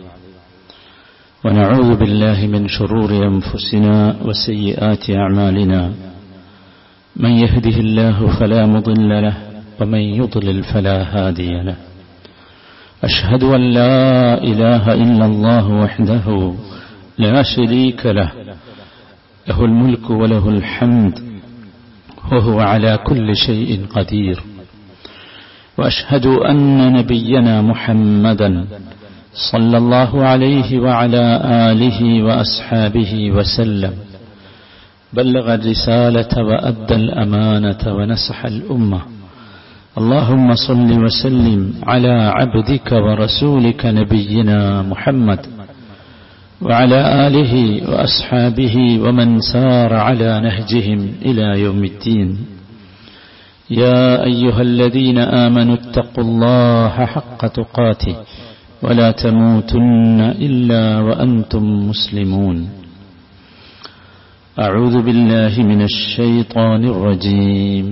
ونعوذ بالله من شرور أنفسنا وسيئات أعمالنا من يهده الله فلا مضل له ومن يضلل فلا هادي له أشهد أن لا إله إلا الله وحده لا شريك له له الملك وله الحمد وهو على كل شيء قدير وأشهد أن نبينا محمدا صلى الله عليه وعلى آله وأصحابه وسلم بلغ الرسالة وأدى الأمانة ونصح الأمة اللهم صل وسلم على عبدك ورسولك نبينا محمد وعلى آله وأصحابه ومن سار على نهجهم إلى يوم الدين يا أيها الذين آمنوا اتقوا الله حق تقاته ولا تموتن إلا وأنتم مسلمون أعوذ بالله من الشيطان الرجيم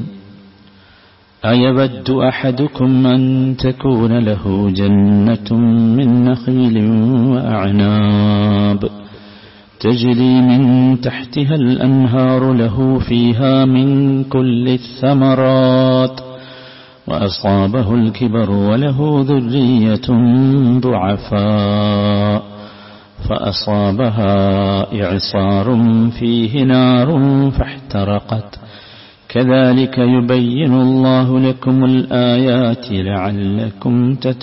أيود أحدكم أن تكون له جنة من نخيل وأعناب تجري من تحتها الأنهار له فيها من كل الثمرات وأصابه الكبر وله ذرية ضعفاء فأصابها إعصار فيه نار فاحترقت كذلك يبين الله لكم الآيات لعلكم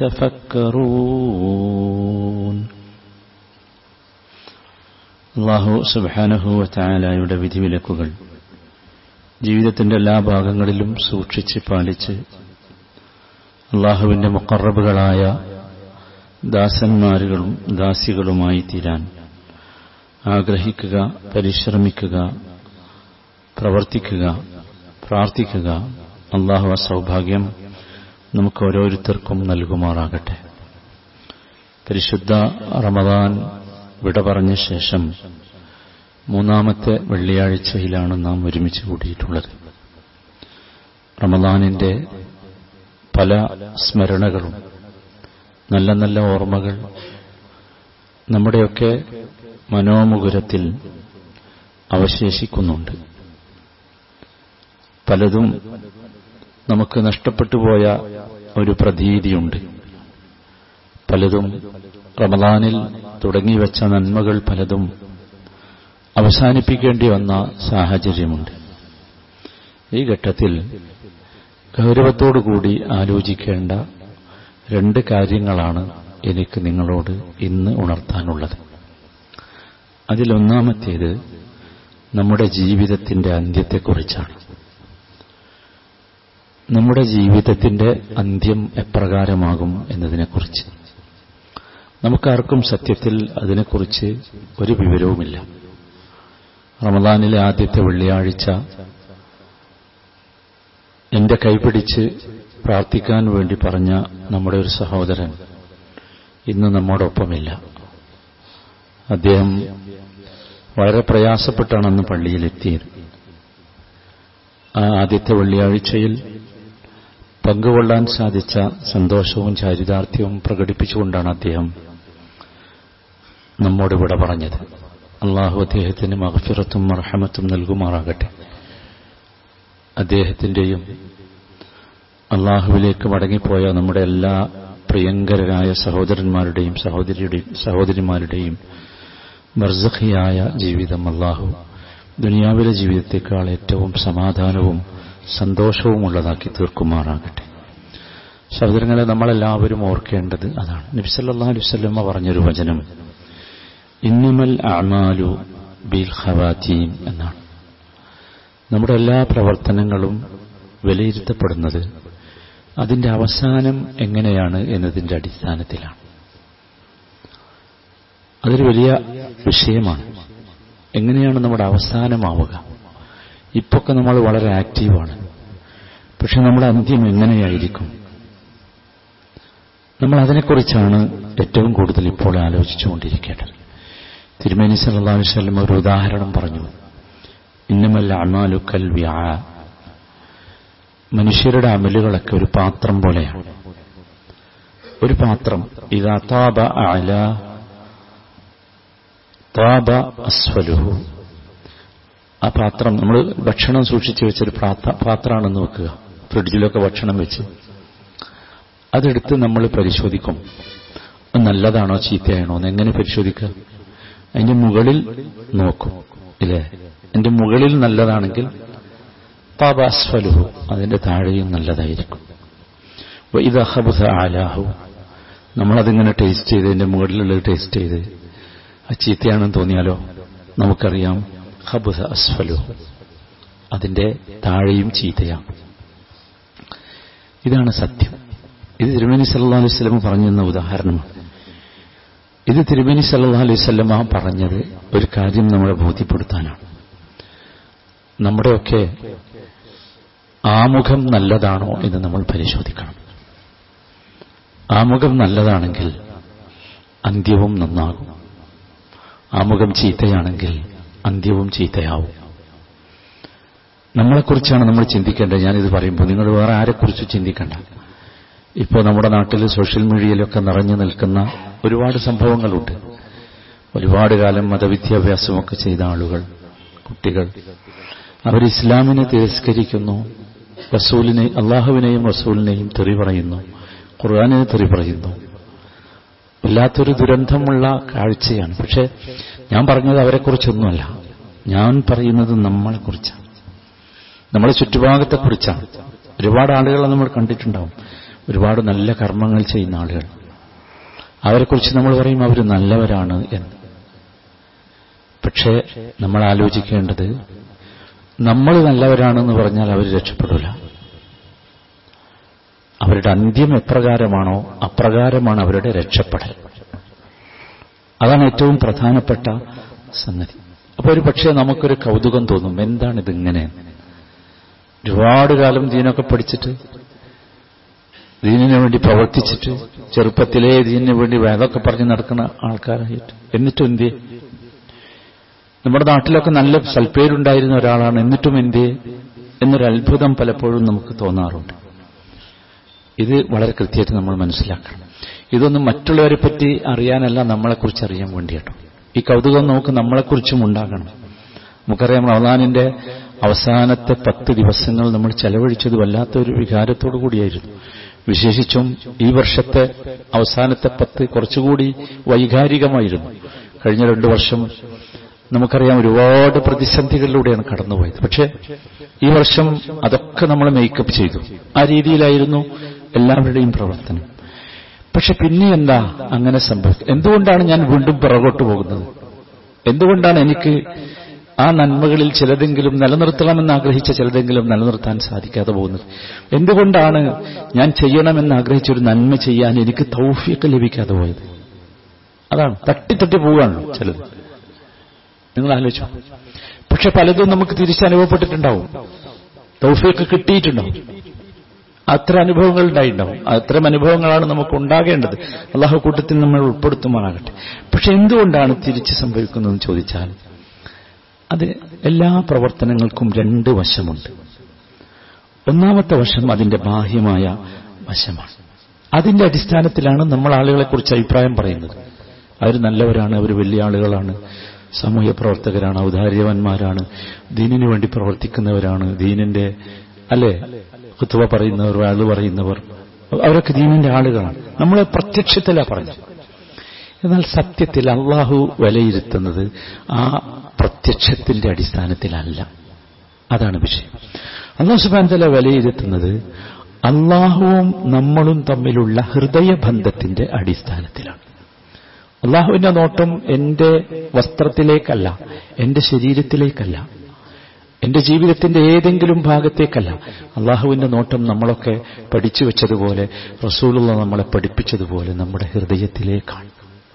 تتفكرون അള്ളാഹു സുബാനഹുവ ചായാലയുടെ വിധിവിലക്കുകൾ ജീവിതത്തിന്റെ എല്ലാ ഭാഗങ്ങളിലും സൂക്ഷിച്ച് പാലിച്ച് അള്ളാഹുവിന്റെ മുക്കറബുകളായ ദാസന്മാരുകളും ദാസികളുമായി തീരാൻ ആഗ്രഹിക്കുക പരിശ്രമിക്കുക പ്രവർത്തിക്കുക പ്രാർത്ഥിക്കുക അള്ളാഹു ആ സൗഭാഗ്യം നമുക്ക് ഓരോരുത്തർക്കും നൽകുമാറാകട്ടെ പരിശുദ്ധ റമദാൻ വിട പറഞ്ഞ ശേഷം മൂന്നാമത്തെ വെള്ളിയാഴ്ചയിലാണ് നാം ഒരുമിച്ച് കൂടിയിട്ടുള്ളത് റമദാനിന്റെ പല സ്മരണകളും നല്ല നല്ല ഓർമ്മകൾ നമ്മുടെയൊക്കെ മനോമുകുരത്തിൽ അവശേഷിക്കുന്നുണ്ട് പലതും നമുക്ക് നഷ്ടപ്പെട്ടു പോയ ഒരു പ്രതീതിയുണ്ട് പലതും റമദാനിൽ തുടങ്ങിവെച്ച നന്മകൾ പലതും അവസാനിപ്പിക്കേണ്ടി വന്ന സാഹചര്യമുണ്ട് ഈ ഘട്ടത്തിൽ ഗൗരവത്തോടുകൂടി ആലോചിക്കേണ്ട രണ്ട് കാര്യങ്ങളാണ് എനിക്ക് നിങ്ങളോട് ഇന്ന് ഉണർത്താനുള്ളത് അതിലൊന്നാമത്തേത് നമ്മുടെ ജീവിതത്തിന്റെ അന്ത്യത്തെക്കുറിച്ചാണ് നമ്മുടെ ജീവിതത്തിന്റെ അന്ത്യം എപ്രകാരമാകും എന്നതിനെക്കുറിച്ച് നമുക്കാർക്കും സത്യത്തിൽ അതിനെക്കുറിച്ച് ഒരു വിവരവുമില്ല റമദാനിലെ ആദ്യത്തെ വെള്ളിയാഴ്ച എന്റെ കൈപിടിച്ച് പ്രാർത്ഥിക്കാൻ വേണ്ടി പറഞ്ഞ നമ്മുടെ ഒരു സഹോദരൻ ഇന്ന് നമ്മോടൊപ്പമില്ല അദ്ദേഹം വളരെ പ്രയാസപ്പെട്ടാണ് അന്ന് പള്ളിയിലെത്തിയത് ആ ആദ്യത്തെ വെള്ളിയാഴ്ചയിൽ പങ്കുകൊള്ളാൻ സാധിച്ച സന്തോഷവും ചാരിതാർത്ഥ്യവും പ്രകടിപ്പിച്ചുകൊണ്ടാണ് അദ്ദേഹം നമ്മോട് ഇവിടെ പറഞ്ഞത് അള്ളാഹു അദ്ദേഹത്തിന് മഹഫിറത്തും മർഹമത്തും നൽകുമാറാകട്ടെ അദ്ദേഹത്തിന്റെയും അള്ളാഹുവിലേക്ക് മടങ്ങിപ്പോയ നമ്മുടെ എല്ലാ പ്രിയങ്കരരായ സഹോദരന്മാരുടെയും സഹോദരിയുടെയും സഹോദരിമാരുടെയും ബർസഖിയായ ജീവിതം അള്ളാഹു ദുനിയാവിലെ ജീവിതത്തെക്കാൾ ഏറ്റവും സമാധാനവും സന്തോഷവും ഉള്ളതാക്കി തീർക്കുമാറാകട്ടെ സഹോദരങ്ങളെ നമ്മളെല്ലാവരും ഓർക്കേണ്ടത് അതാണ് നബിസല്ലാ അലുസല്ലമ്മ പറഞ്ഞൊരു വചനം ഇന്നമൽ അമാലു ബിൽ ഖവാത്തീൻ എന്നാണ് നമ്മുടെ എല്ലാ പ്രവർത്തനങ്ങളും വിലയിരുത്തപ്പെടുന്നത് അതിന്റെ അവസാനം എങ്ങനെയാണ് എന്നതിന്റെ അടിസ്ഥാനത്തിലാണ് അതൊരു വലിയ വിഷയമാണ് എങ്ങനെയാണ് നമ്മുടെ അവസാനമാവുക ഇപ്പൊക്കെ നമ്മൾ വളരെ ആക്റ്റീവാണ് പക്ഷെ നമ്മുടെ അന്ത്യം എങ്ങനെയായിരിക്കും നമ്മൾ അതിനെക്കുറിച്ചാണ് ഏറ്റവും കൂടുതൽ ഇപ്പോൾ ആലോചിച്ചുകൊണ്ടിരിക്കേണ്ടത് തിരുമേനി സല്ലാ വല്ലം ഒരു ഉദാഹരണം പറഞ്ഞു ഇന്നമല്ല അമാലുക്കൽ വ്യാ മനുഷ്യരുടെ അമലുകളൊക്കെ ഒരു പാത്രം പോലെയാണ് ഒരു പാത്രം ഇതാതാബ അല താബ അസ്വലുഹു ആ പാത്രം നമ്മൾ ഭക്ഷണം സൂക്ഷിച്ചു വെച്ചൊരു പ്രാത്ത- പാത്രമാണെന്ന് വെക്കുക ഫ്രിഡ്ജിലൊക്കെ ഭക്ഷണം വെച്ച് അതെടുത്ത് നമ്മൾ പരിശോധിക്കും അത് നല്ലതാണോ ചീത്തയാണോ എന്ന് എങ്ങനെ പരിശോധിക്കുക അതിന്റെ മുകളിൽ നോക്കും ഇല്ലേ അതിന്റെ മുകളിൽ നല്ലതാണെങ്കിൽ താബ അസ്വലുഹു അതിന്റെ താഴെയും നല്ലതായിരിക്കും വ ഇത് അഹബുസ ആലാഹു നമ്മളതിങ്ങനെ ടേസ്റ്റ് ചെയ്ത് അതിന്റെ മുകളിലുള്ളത് ടേസ്റ്റ് ചെയ്ത് ആ ചീത്തയാണെന്ന് തോന്നിയാലോ നമുക്കറിയാം ഹബുസ അസ്ഫലു അതിന്റെ താഴെയും ചീത്തയാണ് ഇതാണ് സത്യം ഇത് തിരുമേനി സല്ലാ അലൈഹി സ്വലമ പറഞ്ഞു തന്ന ഉദാഹരണമാണ് ഇത് തിരുമേനി സല്ലാ അലൈഹി സ്വലമ പറഞ്ഞത് ഒരു കാര്യം നമ്മളെ ബോധ്യപ്പെടുത്താനാണ് നമ്മുടെയൊക്കെ ആമുഖം നല്ലതാണോ എന്ന് നമ്മൾ പരിശോധിക്കണം ആമുഖം നല്ലതാണെങ്കിൽ അന്ത്യവും നന്നാകും ആമുഖം ചീത്തയാണെങ്കിൽ അന്ത്യവും ചീത്തയാവും നമ്മളെക്കുറിച്ചാണ് നമ്മൾ ചിന്തിക്കേണ്ടത് ഞാനിത് പറയുമ്പോൾ നിങ്ങൾ വേറെ ആരെക്കുറിച്ച് ചിന്തിക്കണ്ട ഇപ്പോൾ നമ്മുടെ നാട്ടിൽ സോഷ്യൽ മീഡിയയിലൊക്കെ നിറഞ്ഞു നിൽക്കുന്ന ഒരുപാട് സംഭവങ്ങളുണ്ട് ഒരുപാട് കാലം മതവിദ്യാഭ്യാസമൊക്കെ ചെയ്ത ആളുകൾ കുട്ടികൾ അവർ ഇസ്ലാമിനെ തിരസ്കരിക്കുന്നു റസൂലിനെ അള്ളാഹുവിനെയും റസൂലിനെയും തെറി പറയുന്നു ഖുർആാനിനെ തെറി പറയുന്നു വല്ലാത്തൊരു ദുരന്തമുള്ള കാഴ്ചയാണ് പക്ഷെ ഞാൻ പറഞ്ഞത് അവരെക്കുറിച്ചൊന്നുമല്ല ഞാൻ പറയുന്നത് നമ്മളെക്കുറിച്ചാണ് നമ്മളെ ചുറ്റുഭാഗത്തെക്കുറിച്ചാണ് ഒരുപാട് ആളുകളെ നമ്മൾ കണ്ടിട്ടുണ്ടാവും ഒരുപാട് നല്ല കർമ്മങ്ങൾ ചെയ്യുന്ന ആളുകൾ അവരെക്കുറിച്ച് നമ്മൾ പറയും അവർ നല്ലവരാണ് എന്ന് പക്ഷേ നമ്മൾ ആലോചിക്കേണ്ടത് നമ്മൾ നല്ലവരാണെന്ന് പറഞ്ഞാൽ അവർ രക്ഷപ്പെടില്ല അവരുടെ അന്ത്യം എപ്രകാരമാണോ അപ്രകാരമാണ് അവരുടെ രക്ഷപ്പെടൽ അതാണ് ഏറ്റവും പ്രധാനപ്പെട്ട സംഗതി അപ്പോൾ ഒരു പക്ഷേ നമുക്കൊരു കൗതുകം തോന്നും എന്താണിതിങ്ങനെ ഒരുപാട് കാലം ദീനൊക്കെ പഠിച്ചിട്ട് ദീനിനു വേണ്ടി പ്രവർത്തിച്ചിട്ട് ചെറുപ്പത്തിലേ ദീനിനു വേണ്ടി വേദമൊക്കെ പറഞ്ഞ് നടക്കുന്ന ആൾക്കാരായിട്ട് എന്നിട്ടും എന്തേ നമ്മുടെ നാട്ടിലൊക്കെ നല്ല സൽപ്പേരുണ്ടായിരുന്ന ഒരാളാണ് എന്നിട്ടും എന്തേ എന്നൊരു അത്ഭുതം പലപ്പോഴും നമുക്ക് തോന്നാറുണ്ട് ഇത് വളരെ കൃത്യമായിട്ട് നമ്മൾ മനസ്സിലാക്കണം ഇതൊന്നും മറ്റുള്ളവരെ പറ്റി അറിയാനല്ല നമ്മളെക്കുറിച്ച് അറിയാൻ വേണ്ടിയാട്ടോ ഈ കൗതുകം നമുക്ക് നമ്മളെക്കുറിച്ചും ഉണ്ടാകണം നമുക്കറിയാം റമദാനിന്റെ അവസാനത്തെ പത്ത് ദിവസങ്ങൾ നമ്മൾ ചെലവഴിച്ചത് വല്ലാത്തൊരു വികാരത്തോടു കൂടിയായിരുന്നു വിശേഷിച്ചും ഈ വർഷത്തെ അവസാനത്തെ പത്ത് കുറച്ചുകൂടി വൈകാരികമായിരുന്നു കഴിഞ്ഞ രണ്ടു വർഷം നമുക്കറിയാം ഒരുപാട് പ്രതിസന്ധികളിലൂടെയാണ് കടന്നുപോയത് പക്ഷെ ഈ വർഷം അതൊക്കെ നമ്മൾ മേക്കപ്പ് ചെയ്തു ആ രീതിയിലായിരുന്നു എല്ലാവരുടെയും പ്രവർത്തനം പക്ഷെ പിന്നെ എന്താ അങ്ങനെ സംഭവിച്ചത് എന്തുകൊണ്ടാണ് ഞാൻ വീണ്ടും പിറകോട്ട് പോകുന്നത് എന്തുകൊണ്ടാണ് എനിക്ക് ആ നന്മകളിൽ ചിലതെങ്കിലും നിലനിർത്തണമെന്ന് ആഗ്രഹിച്ച ചിലതെങ്കിലും നിലനിർത്താൻ സാധിക്കാതെ പോകുന്നത് എന്തുകൊണ്ടാണ് ഞാൻ ചെയ്യണമെന്ന് ആഗ്രഹിച്ച ഒരു നന്മ ചെയ്യാൻ എനിക്ക് തൗഫീക്ക് ലഭിക്കാതെ പോയത് അതാണ് തട്ടിത്തട്ടി പോവുകയാണ് ചിലത് നിങ്ങൾ ആലോചിച്ചു പക്ഷെ പലതും നമുക്ക് തിരിച്ചനുഭവപ്പെട്ടിട്ടുണ്ടാവും തൗഫീക്ക് കിട്ടിയിട്ടുണ്ടാവും അത്ര അനുഭവങ്ങൾ ഉണ്ടായിട്ടുണ്ടാവും അത്തരം അനുഭവങ്ങളാണ് നമുക്ക് ഉണ്ടാകേണ്ടത് അള്ളാഹു കൂട്ടത്തിൽ നമ്മൾ ഉൾപ്പെടുത്തുമാറാകട്ടെ പക്ഷെ എന്തുകൊണ്ടാണ് തിരിച്ച് സംഭവിക്കുന്നതെന്ന് ചോദിച്ചാൽ അത് എല്ലാ പ്രവർത്തനങ്ങൾക്കും രണ്ട് വശമുണ്ട് ഒന്നാമത്തെ വശം അതിന്റെ ബാഹ്യമായ വശമാണ് അതിന്റെ അടിസ്ഥാനത്തിലാണ് നമ്മൾ ആളുകളെക്കുറിച്ച് അഭിപ്രായം പറയുന്നത് അവർ നല്ലവരാണ് അവർ വലിയ ആളുകളാണ് സാമൂഹ്യ പ്രവർത്തകരാണ് ഔദാര്യവന്മാരാണ് ദീനിനു വേണ്ടി പ്രവർത്തിക്കുന്നവരാണ് ദീനിന്റെ അല്ലെ കുത്തുവ പറയുന്നവർ വാഴ് പറയുന്നവർ അവരൊക്കെ ദീനിന്റെ ആളുകളാണ് നമ്മളെ പ്രത്യക്ഷത്തിലാ പറഞ്ഞു എന്നാൽ സത്യത്തിൽ അള്ളാഹു വിലയിരുത്തുന്നത് ആ പ്രത്യക്ഷത്തിന്റെ അടിസ്ഥാനത്തിലല്ല അതാണ് വിഷയം അള്ളാഹു സുബാൻതല വിലയിരുത്തുന്നത് അള്ളാഹുവും നമ്മളും തമ്മിലുള്ള ഹൃദയബന്ധത്തിന്റെ അടിസ്ഥാനത്തിലാണ് അള്ളാഹുവിന്റെ നോട്ടം എന്റെ വസ്ത്രത്തിലേക്കല്ല എന്റെ ശരീരത്തിലേക്കല്ല എന്റെ ജീവിതത്തിന്റെ ഏതെങ്കിലും ഭാഗത്തേക്കല്ല അള്ളാഹുവിന്റെ നോട്ടം നമ്മളൊക്കെ പഠിച്ചു വെച്ചതുപോലെ റസൂലുള്ള നമ്മളെ പഠിപ്പിച്ചതുപോലെ നമ്മുടെ ഹൃദയത്തിലേക്കാണ്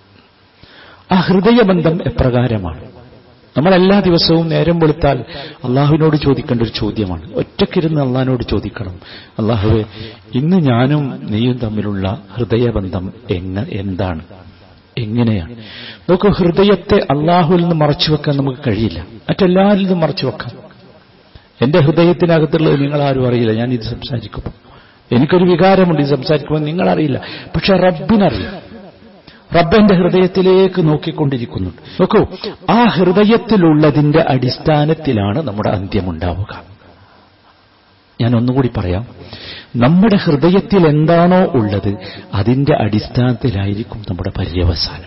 ആ ഹൃദയബന്ധം എപ്രകാരമാണ് നമ്മൾ എല്ലാ ദിവസവും നേരം വെളുത്താൽ അള്ളാഹുവിനോട് ചോദിക്കേണ്ട ഒരു ചോദ്യമാണ് ഒറ്റക്കിരുന്ന് അള്ളാഹിനോട് ചോദിക്കണം അള്ളാഹുവെ ഇന്ന് ഞാനും നീയും തമ്മിലുള്ള ഹൃദയബന്ധം എങ്ങ എന്താണ് എങ്ങനെയാണ് നോക്കൂ ഹൃദയത്തെ അള്ളാഹുവിൽ നിന്ന് മറച്ചു വെക്കാൻ നമുക്ക് കഴിയില്ല മറ്റെല്ലാവരിൽ നിന്നും മറച്ചു വെക്കാം എന്റെ ഹൃദയത്തിനകത്തുള്ളത് നിങ്ങളാരും അറിയില്ല ഞാൻ ഇത് സംസാരിക്കുമ്പോൾ എനിക്കൊരു വികാരമുണ്ട് ഇത് സംസാരിക്കുമ്പോൾ നിങ്ങളറിയില്ല പക്ഷെ റബ്ബിനറിയാം റബ്ബന്റെ ഹൃദയത്തിലേക്ക് നോക്കിക്കൊണ്ടിരിക്കുന്നുണ്ട് നോക്കൂ ആ ഹൃദയത്തിലുള്ളതിന്റെ അടിസ്ഥാനത്തിലാണ് നമ്മുടെ അന്ത്യമുണ്ടാവുക ഞാൻ ഒന്നുകൂടി പറയാം നമ്മുടെ ഹൃദയത്തിൽ എന്താണോ ഉള്ളത് അതിന്റെ അടിസ്ഥാനത്തിലായിരിക്കും നമ്മുടെ പര്യവസാനം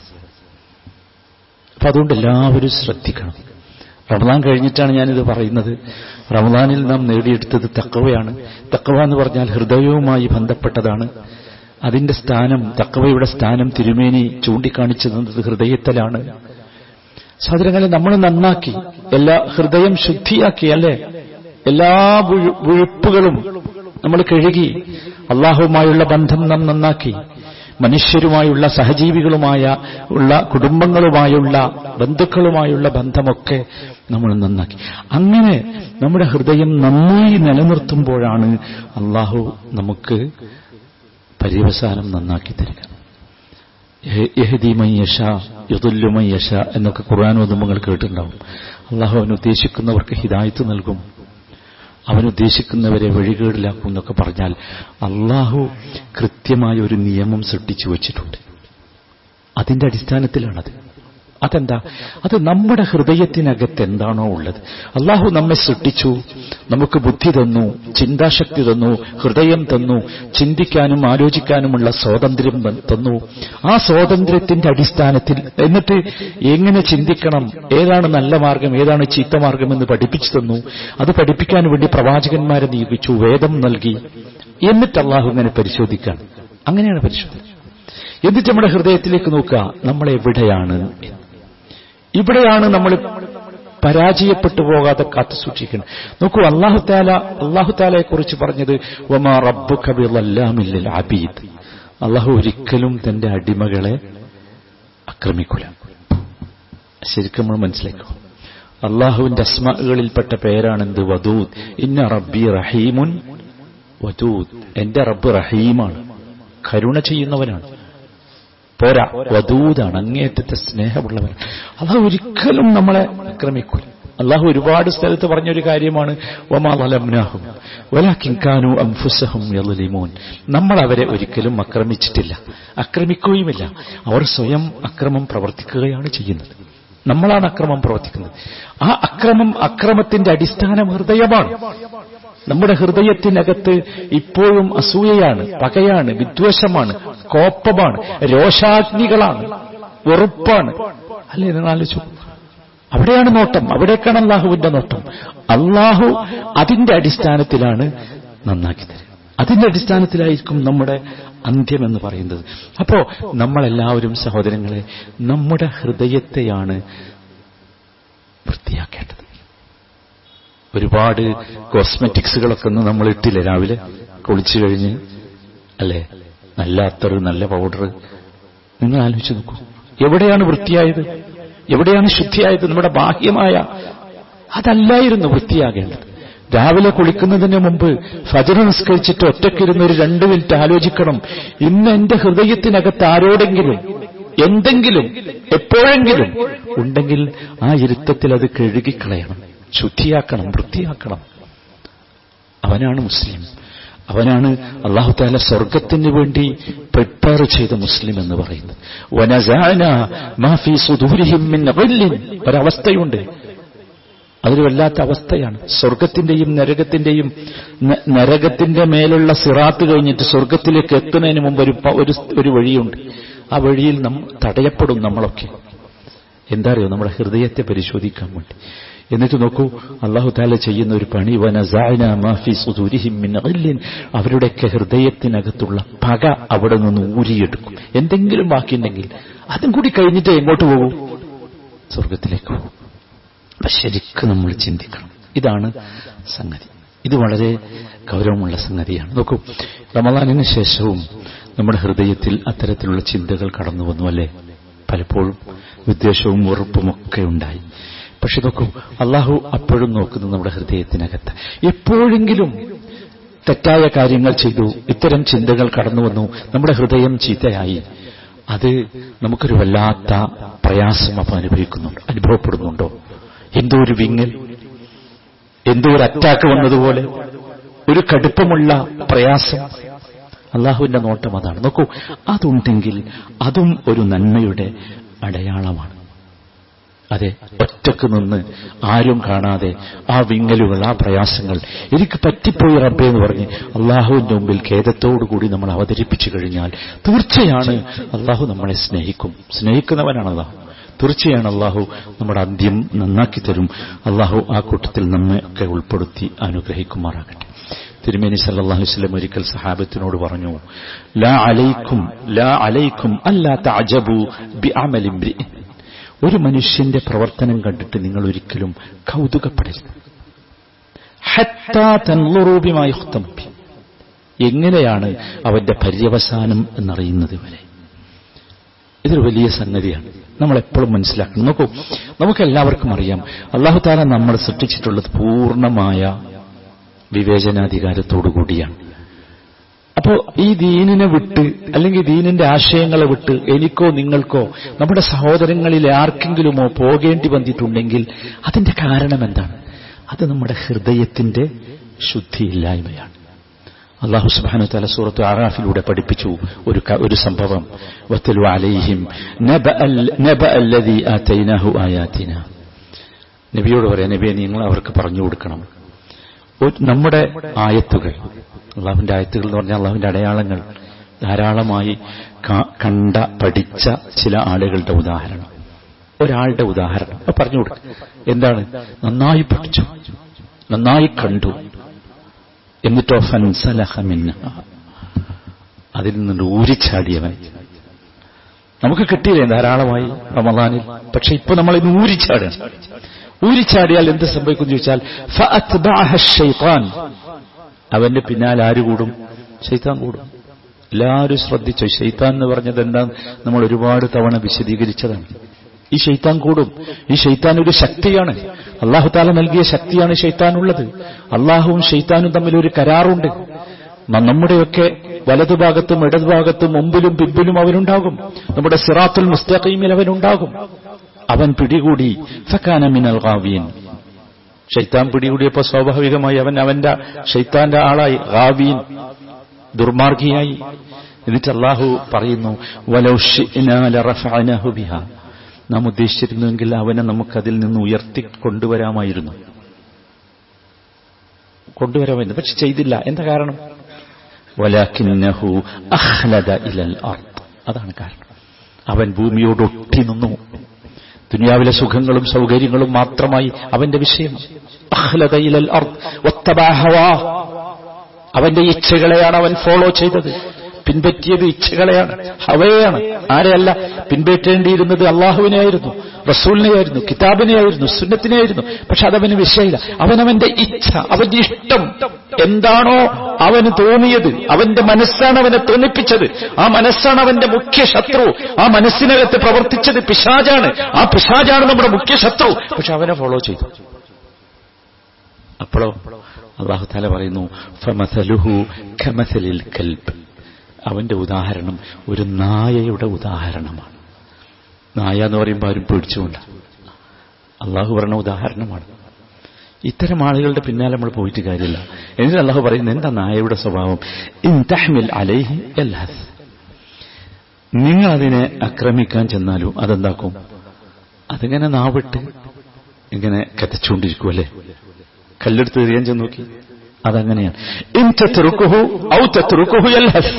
അപ്പൊ അതുകൊണ്ട് എല്ലാവരും ശ്രദ്ധിക്കണം റമദാൻ കഴിഞ്ഞിട്ടാണ് ഞാനിത് പറയുന്നത് റമദാനിൽ നാം നേടിയെടുത്തത് തക്കവയാണ് തക്കവ എന്ന് പറഞ്ഞാൽ ഹൃദയവുമായി ബന്ധപ്പെട്ടതാണ് അതിന്റെ സ്ഥാനം തക്കവയുടെ സ്ഥാനം തിരുമേനി ചൂണ്ടിക്കാണിച്ചു തന്നത് ഹൃദയത്തിലാണ് സഹോദരങ്ങളെ നമ്മൾ നന്നാക്കി എല്ലാ ഹൃദയം ശുദ്ധിയാക്കി അല്ലേ എല്ലാ വിഴുപ്പുകളും നമ്മൾ കഴുകി അള്ളാഹുവുമായുള്ള ബന്ധം നാം നന്നാക്കി മനുഷ്യരുമായുള്ള സഹജീവികളുമായ ഉള്ള കുടുംബങ്ങളുമായുള്ള ബന്ധുക്കളുമായുള്ള ബന്ധമൊക്കെ നമ്മൾ നന്നാക്കി അങ്ങനെ നമ്മുടെ ഹൃദയം നന്നായി നിലനിർത്തുമ്പോഴാണ് അള്ളാഹു നമുക്ക് പര്യവസാനം നന്നാക്കി തരിക യഹദീമയ്യഷ യുതുല്ലുമയ്യഷ എന്നൊക്കെ ഖുർആൻ ഓതുമ്പോൾ കേട്ടിട്ടുണ്ടാവും അള്ളാഹു അവൻ ഉദ്ദേശിക്കുന്നവർക്ക് ഹിദായത്ത് നൽകും അവൻ ഉദ്ദേശിക്കുന്നവരെ വഴികേടിലാക്കും എന്നൊക്കെ പറഞ്ഞാൽ അള്ളാഹു കൃത്യമായ ഒരു നിയമം സൃഷ്ടിച്ചു വച്ചിട്ടുണ്ട് അതിന്റെ അടിസ്ഥാനത്തിലാണത് അതെന്താ അത് നമ്മുടെ ഹൃദയത്തിനകത്ത് എന്താണോ ഉള്ളത് അള്ളാഹു നമ്മെ സൃഷ്ടിച്ചു നമുക്ക് ബുദ്ധി തന്നു ചിന്താശക്തി തന്നു ഹൃദയം തന്നു ചിന്തിക്കാനും ആലോചിക്കാനുമുള്ള സ്വാതന്ത്ര്യം തന്നു ആ സ്വാതന്ത്ര്യത്തിന്റെ അടിസ്ഥാനത്തിൽ എന്നിട്ട് എങ്ങനെ ചിന്തിക്കണം ഏതാണ് നല്ല മാർഗം ഏതാണ് ചീത്ത മാർഗം എന്ന് പഠിപ്പിച്ചു തന്നു അത് പഠിപ്പിക്കാൻ വേണ്ടി പ്രവാചകന്മാരെ നിയോഗിച്ചു വേദം നൽകി എന്നിട്ട് അള്ളാഹു ഇങ്ങനെ പരിശോധിക്കാൻ അങ്ങനെയാണ് പരിശോധിക്കുക എന്നിട്ട് നമ്മുടെ ഹൃദയത്തിലേക്ക് നോക്കുക നമ്മൾ എവിടെയാണ് ഇവിടെയാണ് നമ്മൾ പരാജയപ്പെട്ടു പോകാതെ കാത്തു സൂക്ഷിക്കണം നോക്കൂ അള്ളാഹു താല അള്ളാഹു താലയെ കുറിച്ച് പറഞ്ഞത് ഒമാ റബ്ബു കബിറല്ലാമില്ല അബീദ് അള്ളാഹു ഒരിക്കലും തന്റെ അടിമകളെ ആക്രമിക്കൂല ശരിക്കും നമ്മൾ മനസ്സിലാക്കും അള്ളാഹുവിന്റെ അസ്മകളിൽപ്പെട്ട പേരാണെന്ത് വദൂദ് ഇന്ന റബ്ബി റഹീമുൻ വദൂദ് എന്റെ റബ്ബ് റഹീമാണ് കരുണ ചെയ്യുന്നവനാണ് പോരാ വധൂതാണ് അങ്ങേറ്റത്തെ സ്നേഹമുള്ളവൻ അള്ളാഹു ഒരിക്കലും നമ്മളെ ആക്രമിക്കൂല അള്ളാഹു ഒരുപാട് സ്ഥലത്ത് പറഞ്ഞൊരു കാര്യമാണ് ഒമാലംനാഹും ഒലാക്കിൻകാനു അംഫുസഹും യലിമോൻ നമ്മൾ അവരെ ഒരിക്കലും ആക്രമിച്ചിട്ടില്ല ആക്രമിക്കുകയുമില്ല അവർ സ്വയം അക്രമം പ്രവർത്തിക്കുകയാണ് ചെയ്യുന്നത് നമ്മളാണ് അക്രമം പ്രവർത്തിക്കുന്നത് ആ അക്രമം അക്രമത്തിന്റെ അടിസ്ഥാനം ഹൃദയമാണ് നമ്മുടെ ഹൃദയത്തിനകത്ത് ഇപ്പോഴും അസൂയയാണ് പകയാണ് വിദ്വേഷമാണ് കോപ്പമാണ് രോഷാഗ്നികളാണ് വെറുപ്പാണ് അല്ലേ നിങ്ങൾ ആലോചിച്ചു അവിടെയാണ് നോട്ടം അവിടേക്കാണ് അള്ളാഹുവിന്റെ നോട്ടം അള്ളാഹു അതിന്റെ അടിസ്ഥാനത്തിലാണ് നന്നാക്കി തരുക അതിന്റെ അടിസ്ഥാനത്തിലായിരിക്കും നമ്മുടെ അന്ത്യം എന്ന് പറയുന്നത് അപ്പോ നമ്മളെല്ലാവരും സഹോദരങ്ങളെ നമ്മുടെ ഹൃദയത്തെയാണ് വൃത്തിയാക്കേണ്ടത് ഒരുപാട് കോസ്മെറ്റിക്സുകളൊക്കെ ഒന്ന് നമ്മൾ ഇട്ടില്ലേ രാവിലെ കുളിച്ചു കഴിഞ്ഞ് അല്ലേ നല്ല അത്തർ നല്ല പൗഡർ നിങ്ങൾ ആലോചിച്ച് നോക്കൂ എവിടെയാണ് വൃത്തിയായത് എവിടെയാണ് ശുദ്ധിയായത് നമ്മുടെ ബാഹ്യമായ അതല്ലായിരുന്നു വൃത്തിയാകേണ്ടത് രാവിലെ കുളിക്കുന്നതിന് മുമ്പ് ഫജർ നിസ്കരിച്ചിട്ട് ഒറ്റയ്ക്കിരുന്ന് ഒരു രണ്ട് മിനിറ്റ് ആലോചിക്കണം ഇന്ന് എന്റെ ഹൃദയത്തിനകത്ത് ആരോടെങ്കിലും എന്തെങ്കിലും എപ്പോഴെങ്കിലും ഉണ്ടെങ്കിൽ ആ ഇരുത്തത്തിൽ അത് കഴുകിക്കളയണം ശുദ്ധിയാക്കണം വൃത്തിയാക്കണം അവനാണ് മുസ്ലിം അവനാണ് അള്ളാഹു താല സ്വർഗത്തിന് വേണ്ടി പ്രിപ്പയർ ചെയ്ത മുസ്ലിം എന്ന് പറയുന്നത് വനസാന മാഫി സുദൂരിഹിം മിൻ ഗില്ലിൻ ഒരവസ്ഥയുണ്ട് അതൊരു വല്ലാത്ത അവസ്ഥയാണ് സ്വർഗത്തിന്റെയും നരകത്തിന്റെയും നരകത്തിന്റെ മേലുള്ള സിറാത്ത് കഴിഞ്ഞിട്ട് സ്വർഗത്തിലേക്ക് എത്തുന്നതിന് മുമ്പ് ഒരു ഒരു ഒരു വഴിയുണ്ട് ആ വഴിയിൽ നാം തടയപ്പെടും നമ്മളൊക്കെ എന്താ അറിയോ നമ്മുടെ ഹൃദയത്തെ പരിശോധിക്കാൻ വേണ്ടി എന്നിട്ട് നോക്കൂ അള്ളാഹു താല ചെയ്യുന്ന ഒരു പണി അവരുടെയൊക്കെ ഹൃദയത്തിനകത്തുള്ള പക അവിടെ നിന്ന് ഊരിയെടുക്കും എന്തെങ്കിലും ബാക്കിയുണ്ടെങ്കിൽ അതും കൂടി കഴിഞ്ഞിട്ട് എങ്ങോട്ട് പോകും സ്വർഗത്തിലേക്ക് പോകും അപ്പൊ ശരിക്കും നമ്മൾ ചിന്തിക്കണം ഇതാണ് സംഗതി ഇത് വളരെ ഗൗരവമുള്ള സംഗതിയാണ് നോക്കൂ റമദാനിന് ശേഷവും നമ്മുടെ ഹൃദയത്തിൽ അത്തരത്തിലുള്ള ചിന്തകൾ കടന്നു വന്നു അല്ലേ പലപ്പോഴും വിദ്വേഷവും വെറുപ്പുമൊക്കെ ഉണ്ടായി പക്ഷെ നോക്കൂ അള്ളാഹു അപ്പോഴും നോക്കുന്നത് നമ്മുടെ ഹൃദയത്തിനകത്ത് എപ്പോഴെങ്കിലും തെറ്റായ കാര്യങ്ങൾ ചെയ്തു ഇത്തരം ചിന്തകൾ കടന്നു വന്നു നമ്മുടെ ഹൃദയം ചീത്തയായി അത് നമുക്കൊരു വല്ലാത്ത പ്രയാസം അപ്പം അനുഭവിക്കുന്നുണ്ടോ അനുഭവപ്പെടുന്നുണ്ടോ എന്തോ ഒരു വിങ്ങൽ എന്തോ ഒരു അറ്റാക്ക് വന്നതുപോലെ ഒരു കടുപ്പമുള്ള പ്രയാസം അള്ളാഹുവിന്റെ നോട്ടം അതാണ് നോക്കൂ അതുണ്ടെങ്കിൽ അതും ഒരു നന്മയുടെ അടയാളമാണ് അതെ ഒറ്റക്ക് നിന്ന് ആരും കാണാതെ ആ വിങ്ങലുകൾ ആ പ്രയാസങ്ങൾ എനിക്ക് പറ്റിപ്പോയി റബ്ബേ എന്ന് പറഞ്ഞ് അള്ളാഹുവിന്റെ മുമ്പിൽ ഖേദത്തോടുകൂടി നമ്മൾ അവതരിപ്പിച്ചു കഴിഞ്ഞാൽ തീർച്ചയാണ് അള്ളാഹു നമ്മളെ സ്നേഹിക്കും സ്നേഹിക്കുന്നവനാണ് അള്ളാഹു തീർച്ചയാണ് അള്ളാഹു നമ്മുടെ അന്ത്യം നന്നാക്കി തരും അള്ളാഹു ആ കൂട്ടത്തിൽ നമ്മെ ഒക്കെ ഉൾപ്പെടുത്തി അനുഗ്രഹിക്കുമാറാകട്ടെ തിരുമേനി സല്ലല്ലാഹു അലൈഹി വസല്ലം ഒരിക്കൽ സഹാബത്തിനോട് പറഞ്ഞു ലാ അലൈക്കും ലാ അലൈക്കും അല്ലാ തഅജബു ബിഅമലി ഇംറിഇൻ ഒരു മനുഷ്യന്റെ പ്രവർത്തനം കണ്ടിട്ട് നിങ്ങൾ ഒരിക്കലും കൗതുകപ്പെടരുത് ഹത്താ തൻളുറൂ ബിമാ യുഖ്തം ബി. എങ്ങനെയാണ് അവന്റെ പര്യവസാനം എന്നറിയുന്നത് വരെ ഇതൊരു വലിയ സംഗതിയാണ് നമ്മൾ എപ്പോഴും മനസ്സിലാക്കണം നോക്കൂ നമുക്കെല്ലാവർക്കും അറിയാം അള്ളാഹു താല നമ്മൾ സൃഷ്ടിച്ചിട്ടുള്ളത് പൂർണ്ണമായ വിവേചനാധികാരത്തോടു കൂടിയാണ് അപ്പോ ഈ ദീനിനെ വിട്ട് അല്ലെങ്കിൽ ദീനിന്റെ ആശയങ്ങളെ വിട്ട് എനിക്കോ നിങ്ങൾക്കോ നമ്മുടെ സഹോദരങ്ങളിൽ ആർക്കെങ്കിലുമോ പോകേണ്ടി വന്നിട്ടുണ്ടെങ്കിൽ അതിന്റെ കാരണം എന്താണ് അത് നമ്മുടെ ഹൃദയത്തിന്റെ ശുദ്ധിയില്ലായ്മയാണ് അള്ളാഹു സുബാനു തല സൂറത്ത് ആറാഫിലൂടെ പഠിപ്പിച്ചു ഒരു ക- ഒരു സംഭവം വത്തലു അലൈഹിം നബഅ അൽ- നബഅ അല്ലദീ ആതൈനാഹു ആയാതിന നബിയോട് പറയാം നബിയെ നിങ്ങൾ അവർക്ക് പറഞ്ഞു കൊടുക്കണം ഒരു- നമ്മുടെ ആയത്തുകൾ അള്ളാഹുവിന്റെ ആയത്തുകൾ എന്ന് പറഞ്ഞാൽ അള്ളാഹുവിന്റെ അടയാളങ്ങൾ ധാരാളമായി ക- കണ്ട പഠിച്ച ചില ആളുകളുടെ ഉദാഹരണം ഒരാളുടെ ഉദാഹരണം അത് പറഞ്ഞു കൊടുക്കും എന്താണ് നന്നായി പഠിച്ചു നന്നായി കണ്ടു എന്നിട്ടോ ഫൻസലഹ മിന്ന അതിൽ നിന്ന് ഊരിച്ചാടിയവൻ നമുക്ക് കിട്ടിയില്ലേ ധാരാളമായി റമദാനിൽ പക്ഷെ ഇപ്പൊ നമ്മൾ ഇന്ന് ഊരിച്ചാടുക ഊരിച്ചാടിയാൽ എന്ത് സംഭവിക്കും ചോദിച്ചാൽ ഫഅത്ബഅഹ الشيطان. അവന്റെ പിന്നാലെ ആര് കൂടും ശൈത്താൻ കൂടും എല്ലാവരും ശ്രദ്ധിച്ചു ശൈത്താൻ എന്ന് പറഞ്ഞത് എന്താ നമ്മൾ ഒരുപാട് തവണ വിശദീകരിച്ചതാണ് ഈ ശൈത്താൻ കൂടും ഈ ശൈത്താൻ ഒരു ശക്തിയാണ് അള്ളാഹു താല നൽകിയ ശക്തിയാണ് ശൈത്താനുള്ളത് അള്ളാഹുവും ശൈത്താനും തമ്മിൽ ഒരു കരാറുണ്ട് ന- നമ്മുടെയൊക്കെ വലതുഭാഗത്തും ഇടതുഭാഗത്തും മുമ്പിലും പിമ്പിലും അവനുണ്ടാകും നമ്മുടെ സിറാത്തുൽ മുസ്തഖീമിൽ അവനുണ്ടാകും അവൻ പിടികൂടി ഫക്കാന മിനൽ ഗാവീൻ ഷെയ്ത്താൻ പിടികൂടിയപ്പോ സ്വാഭാവികമായി അവൻ അവന്റെ ഷെയ്ത്താന്റെ ആളായി ഗാവീൻ ദുർമാർഗിയായി എന്നിട്ട് അള്ളാഹു പറയുന്നു വലൗ ശിഅ്നാ ലറഫഅനാഹു ബിഹാ നാം ഉദ്ദേശിച്ചിരുന്നുവെങ്കിൽ അവനെ നമുക്കതിൽ നിന്ന് ഉയർത്തി കൊണ്ടുവരാമായിരുന്നു കൊണ്ടുവരാമായിരുന്നു പക്ഷെ ചെയ്തില്ല എന്താ കാരണം വലാക്കിന്നഹു അഹ്ലദ ഇലൽ അർദ് അതാണ് കാരണം അവൻ ഭൂമിയോട് ഒട്ടി നിന്നു ദുനിയാവിലെ സുഖങ്ങളും സൗകര്യങ്ങളും മാത്രമായി അവന്റെ വിഷയം അഹ്ലദ ഇലൽ അർദ് വത്തബഅ ഹവാ. അവന്റെ ഇച്ഛകളെയാണ് അവൻ ഫോളോ ചെയ്തത് പിൻപറ്റിയത് ഇച്ഛകളെയാണ് ഹവയെയാണ് ആരെയല്ല പിൻപറ്റേണ്ടിയിരുന്നത് അള്ളാഹുവിനെയായിരുന്നു റസൂലിനെയായിരുന്നു കിതാബിനെയായിരുന്നു സുന്നത്തിനെയായിരുന്നു പക്ഷെ അതവന് വിഷയമില്ല അവനവന്റെ ഇച്ഛ അവന്റെ ഇഷ്ടം എന്താണോ അവന് തോന്നിയത് അവന്റെ മനസ്സാണ് അവനെ തോന്നിപ്പിച്ചത് ആ മനസ്സാണ് അവന്റെ മുഖ്യ ശത്രു ആ മനസ്സിനകത്ത് പ്രവർത്തിച്ചത് പിശാജാണ് ആ പിശാജാണ് നമ്മുടെ മുഖ്യ ശത്രു പക്ഷെ അവനെ ഫോളോ ചെയ്തു അപ്പോഴോ അള്ളാഹു താല പറയുന്നു ഫമസലുഹു ഖമസലിൽ കൽബ് അവന്റെ ഉദാഹരണം ഒരു നായയുടെ ഉദാഹരണമാണ് നായ എന്ന് പറയുമ്പോൾ ആരും പേടിച്ചുകൊണ്ട് അള്ളാഹു പറഞ്ഞ ഉദാഹരണമാണ് ഇത്തരം ആളുകളുടെ പിന്നാലെ നമ്മൾ പോയിട്ട് കാര്യമില്ല എന്നിട്ട് അള്ളാഹു പറയുന്നത് എന്താ നായയുടെ സ്വഭാവം ഇൻ തഹ്മിൽ അലൈഹി യൽഹസ് നിങ്ങൾ അതിനെ ആക്രമിക്കാൻ ചെന്നാലും അതെന്താക്കും അതിങ്ങനെ നാവിട്ട് ഇങ്ങനെ കത്തിച്ചുകൊണ്ടിരിക്കും അല്ലേ കല്ലെടുത്ത് എറിയാൻ ചെന്ന് നോക്കി അതങ്ങനെയാണ് ഇൻ തത്രുക്കുഹു ഔ തത്രുക്കുഹു യൽഹസ്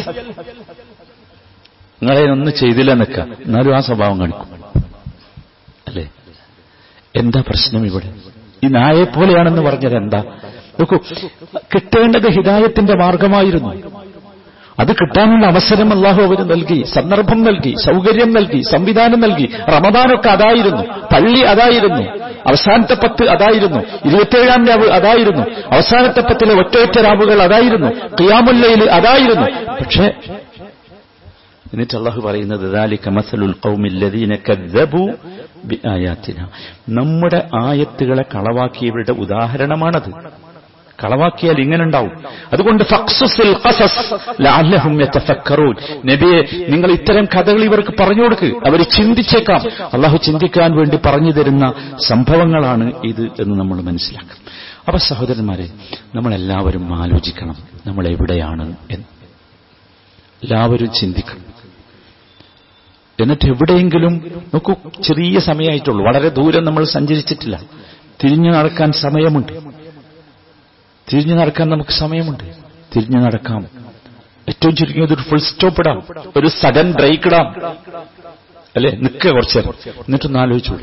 നിങ്ങളെ ഒന്നും ചെയ്തില്ല നിൽക്ക എന്നാലും ആ സ്വഭാവം കാണിക്കും അല്ലേ എന്താ പ്രശ്നം ഇവിടെ ഈ നായെ പോലെയാണെന്ന് പറഞ്ഞത് എന്താ നോക്കൂ കിട്ടേണ്ടത് ഹിദായത്തിന്റെ മാർഗമായിരുന്നു അത് കിട്ടാനുള്ള അവസരം അള്ളാഹു അവന് നൽകി സന്ദർഭം നൽകി സൗകര്യം നൽകി സംവിധാനം നൽകി റമദാനൊക്കെ അതായിരുന്നു പള്ളി അതായിരുന്നു അവസാനത്തെ പത്ത് അതായിരുന്നു ഇരുപത്തേഴാം രാവ് അതായിരുന്നു അവസാനത്തെ പത്തിലെ ഒറ്റയൊറ്റ രാവുകൾ അതായിരുന്നു ഖിയാമുല്ലയിൽ അതായിരുന്നു പക്ഷേ എന്നിട്ട് അള്ളാഹു പറയുന്നത് ذَلِكَ مَثَلُ الْقَوْمِ الَّذِينَ كَذَّبُوا بِآيَاتِنَا നമ്മുടെ ആയത്തുകളെ കളവാക്കിയവരുടെ ഉദാഹരണമാണത് കളവാക്കിയാൽ ഇങ്ങനെ ഉണ്ടാവും അതുകൊണ്ട് ഫഖ്സുസിൽ ഖസസ് ലഅല്ലഹും യതഫക്കറൂൻ നബിയെ നിങ്ങൾ ഇത്തരം കഥകൾ ഇവർക്ക് പറഞ്ഞു കൊടുക്ക് അവർ ചിന്തിച്ചേക്കാം അള്ളാഹു ചിന്തിക്കാൻ വേണ്ടി പറഞ്ഞു തരുന്ന സംഭവങ്ങളാണ് ഇത് എന്ന് നമ്മൾ മനസ്സിലാക്കണം അപ്പൊ സഹോദരന്മാരെ നമ്മളെല്ലാവരും ആലോചിക്കണം നമ്മൾ എവിടെയാണ് എന്ന് എല്ലാവരും ചിന്തിക്കണം എന്നിട്ട് എവിടെയെങ്കിലും നോക്കൂ ചെറിയ സമയമായിട്ടുള്ളൂ വളരെ ദൂരം നമ്മൾ സഞ്ചരിച്ചിട്ടില്ല തിരിഞ്ഞു നടക്കാൻ സമയമുണ്ട് തിരിഞ്ഞു നടക്കാൻ നമുക്ക് സമയമുണ്ട് തിരിഞ്ഞു നടക്കാം ഏറ്റവും ചുരുങ്ങിയത് ഒരു ഫുൾ സ്റ്റോപ്പ് ഇടാം ഒരു സഡൻ ബ്രേക്ക് ഇടാം അല്ലെ നിൽക്കുക കുറച്ച് നേരം എന്നിട്ടൊന്ന് ആലോചിച്ചോളൂ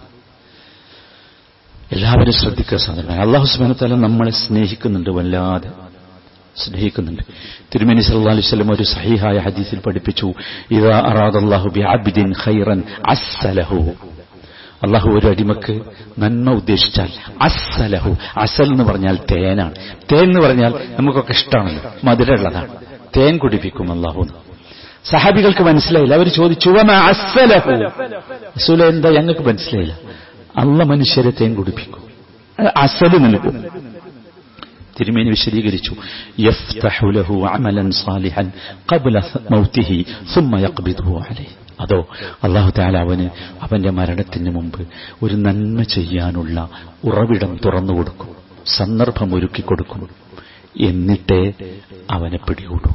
എല്ലാവരും ശ്രദ്ധിക്കുക സാധനം അള്ളാഹു സുബാനത്തല നമ്മളെ സ്നേഹിക്കുന്നുണ്ട് വല്ലാതെ സ്നേഹിക്കുന്നുണ്ട് തിരുമേനി സല്ലല്ലാഹു അലൈഹി വസല്ലം ഒരു സഹീഹായ ഹദീസിൽ പഠിപ്പിച്ചു ഇദാ അറാദല്ലാഹു ബിഅബ്ദിൻ ഖൈറൻ അസ്സലഹു അള്ളാഹു ഒരു അടിമക്ക് നന്മ ഉദ്ദേശിച്ചാൽ അസ്സലഹു അസൽ എന്ന് പറഞ്ഞാൽ തേനാണ് തേൻ എന്ന് പറഞ്ഞാൽ നമുക്കൊക്കെ ഇഷ്ടമാണല്ലോ മധുരമുള്ളതാണ് തേൻ കുടിപ്പിക്കും അള്ളാഹു സഹാബികൾക്ക് മനസ്സിലായില്ല അവർ ചോദിച്ചു "വമാ അസ്സലഹു റസൂലെ എന്താ ഞങ്ങൾക്ക് മനസ്സിലായില്ല അള്ള മനുഷ്യരെ തേൻ കുടിപ്പിക്കും അത് അസല് നൽകും തിരുമേനി വിശദീകരിച്ചു യഫ്തഹു ലഹു അമലൻ സാലിഹൻ ഖബ്ല മൗതിഹി സുമ്മ യഖ്ബിദുഹു അലൈഹി അതോ അള്ളാഹു താല അവന് അവന്റെ മരണത്തിന് മുമ്പ് ഒരു നന്മ ചെയ്യാനുള്ള ഉറവിടം തുറന്നു കൊടുക്കും സന്ദർഭം ഒരുക്കി കൊടുക്കും എന്നിട്ടേ അവനെ പിടികൂടൂ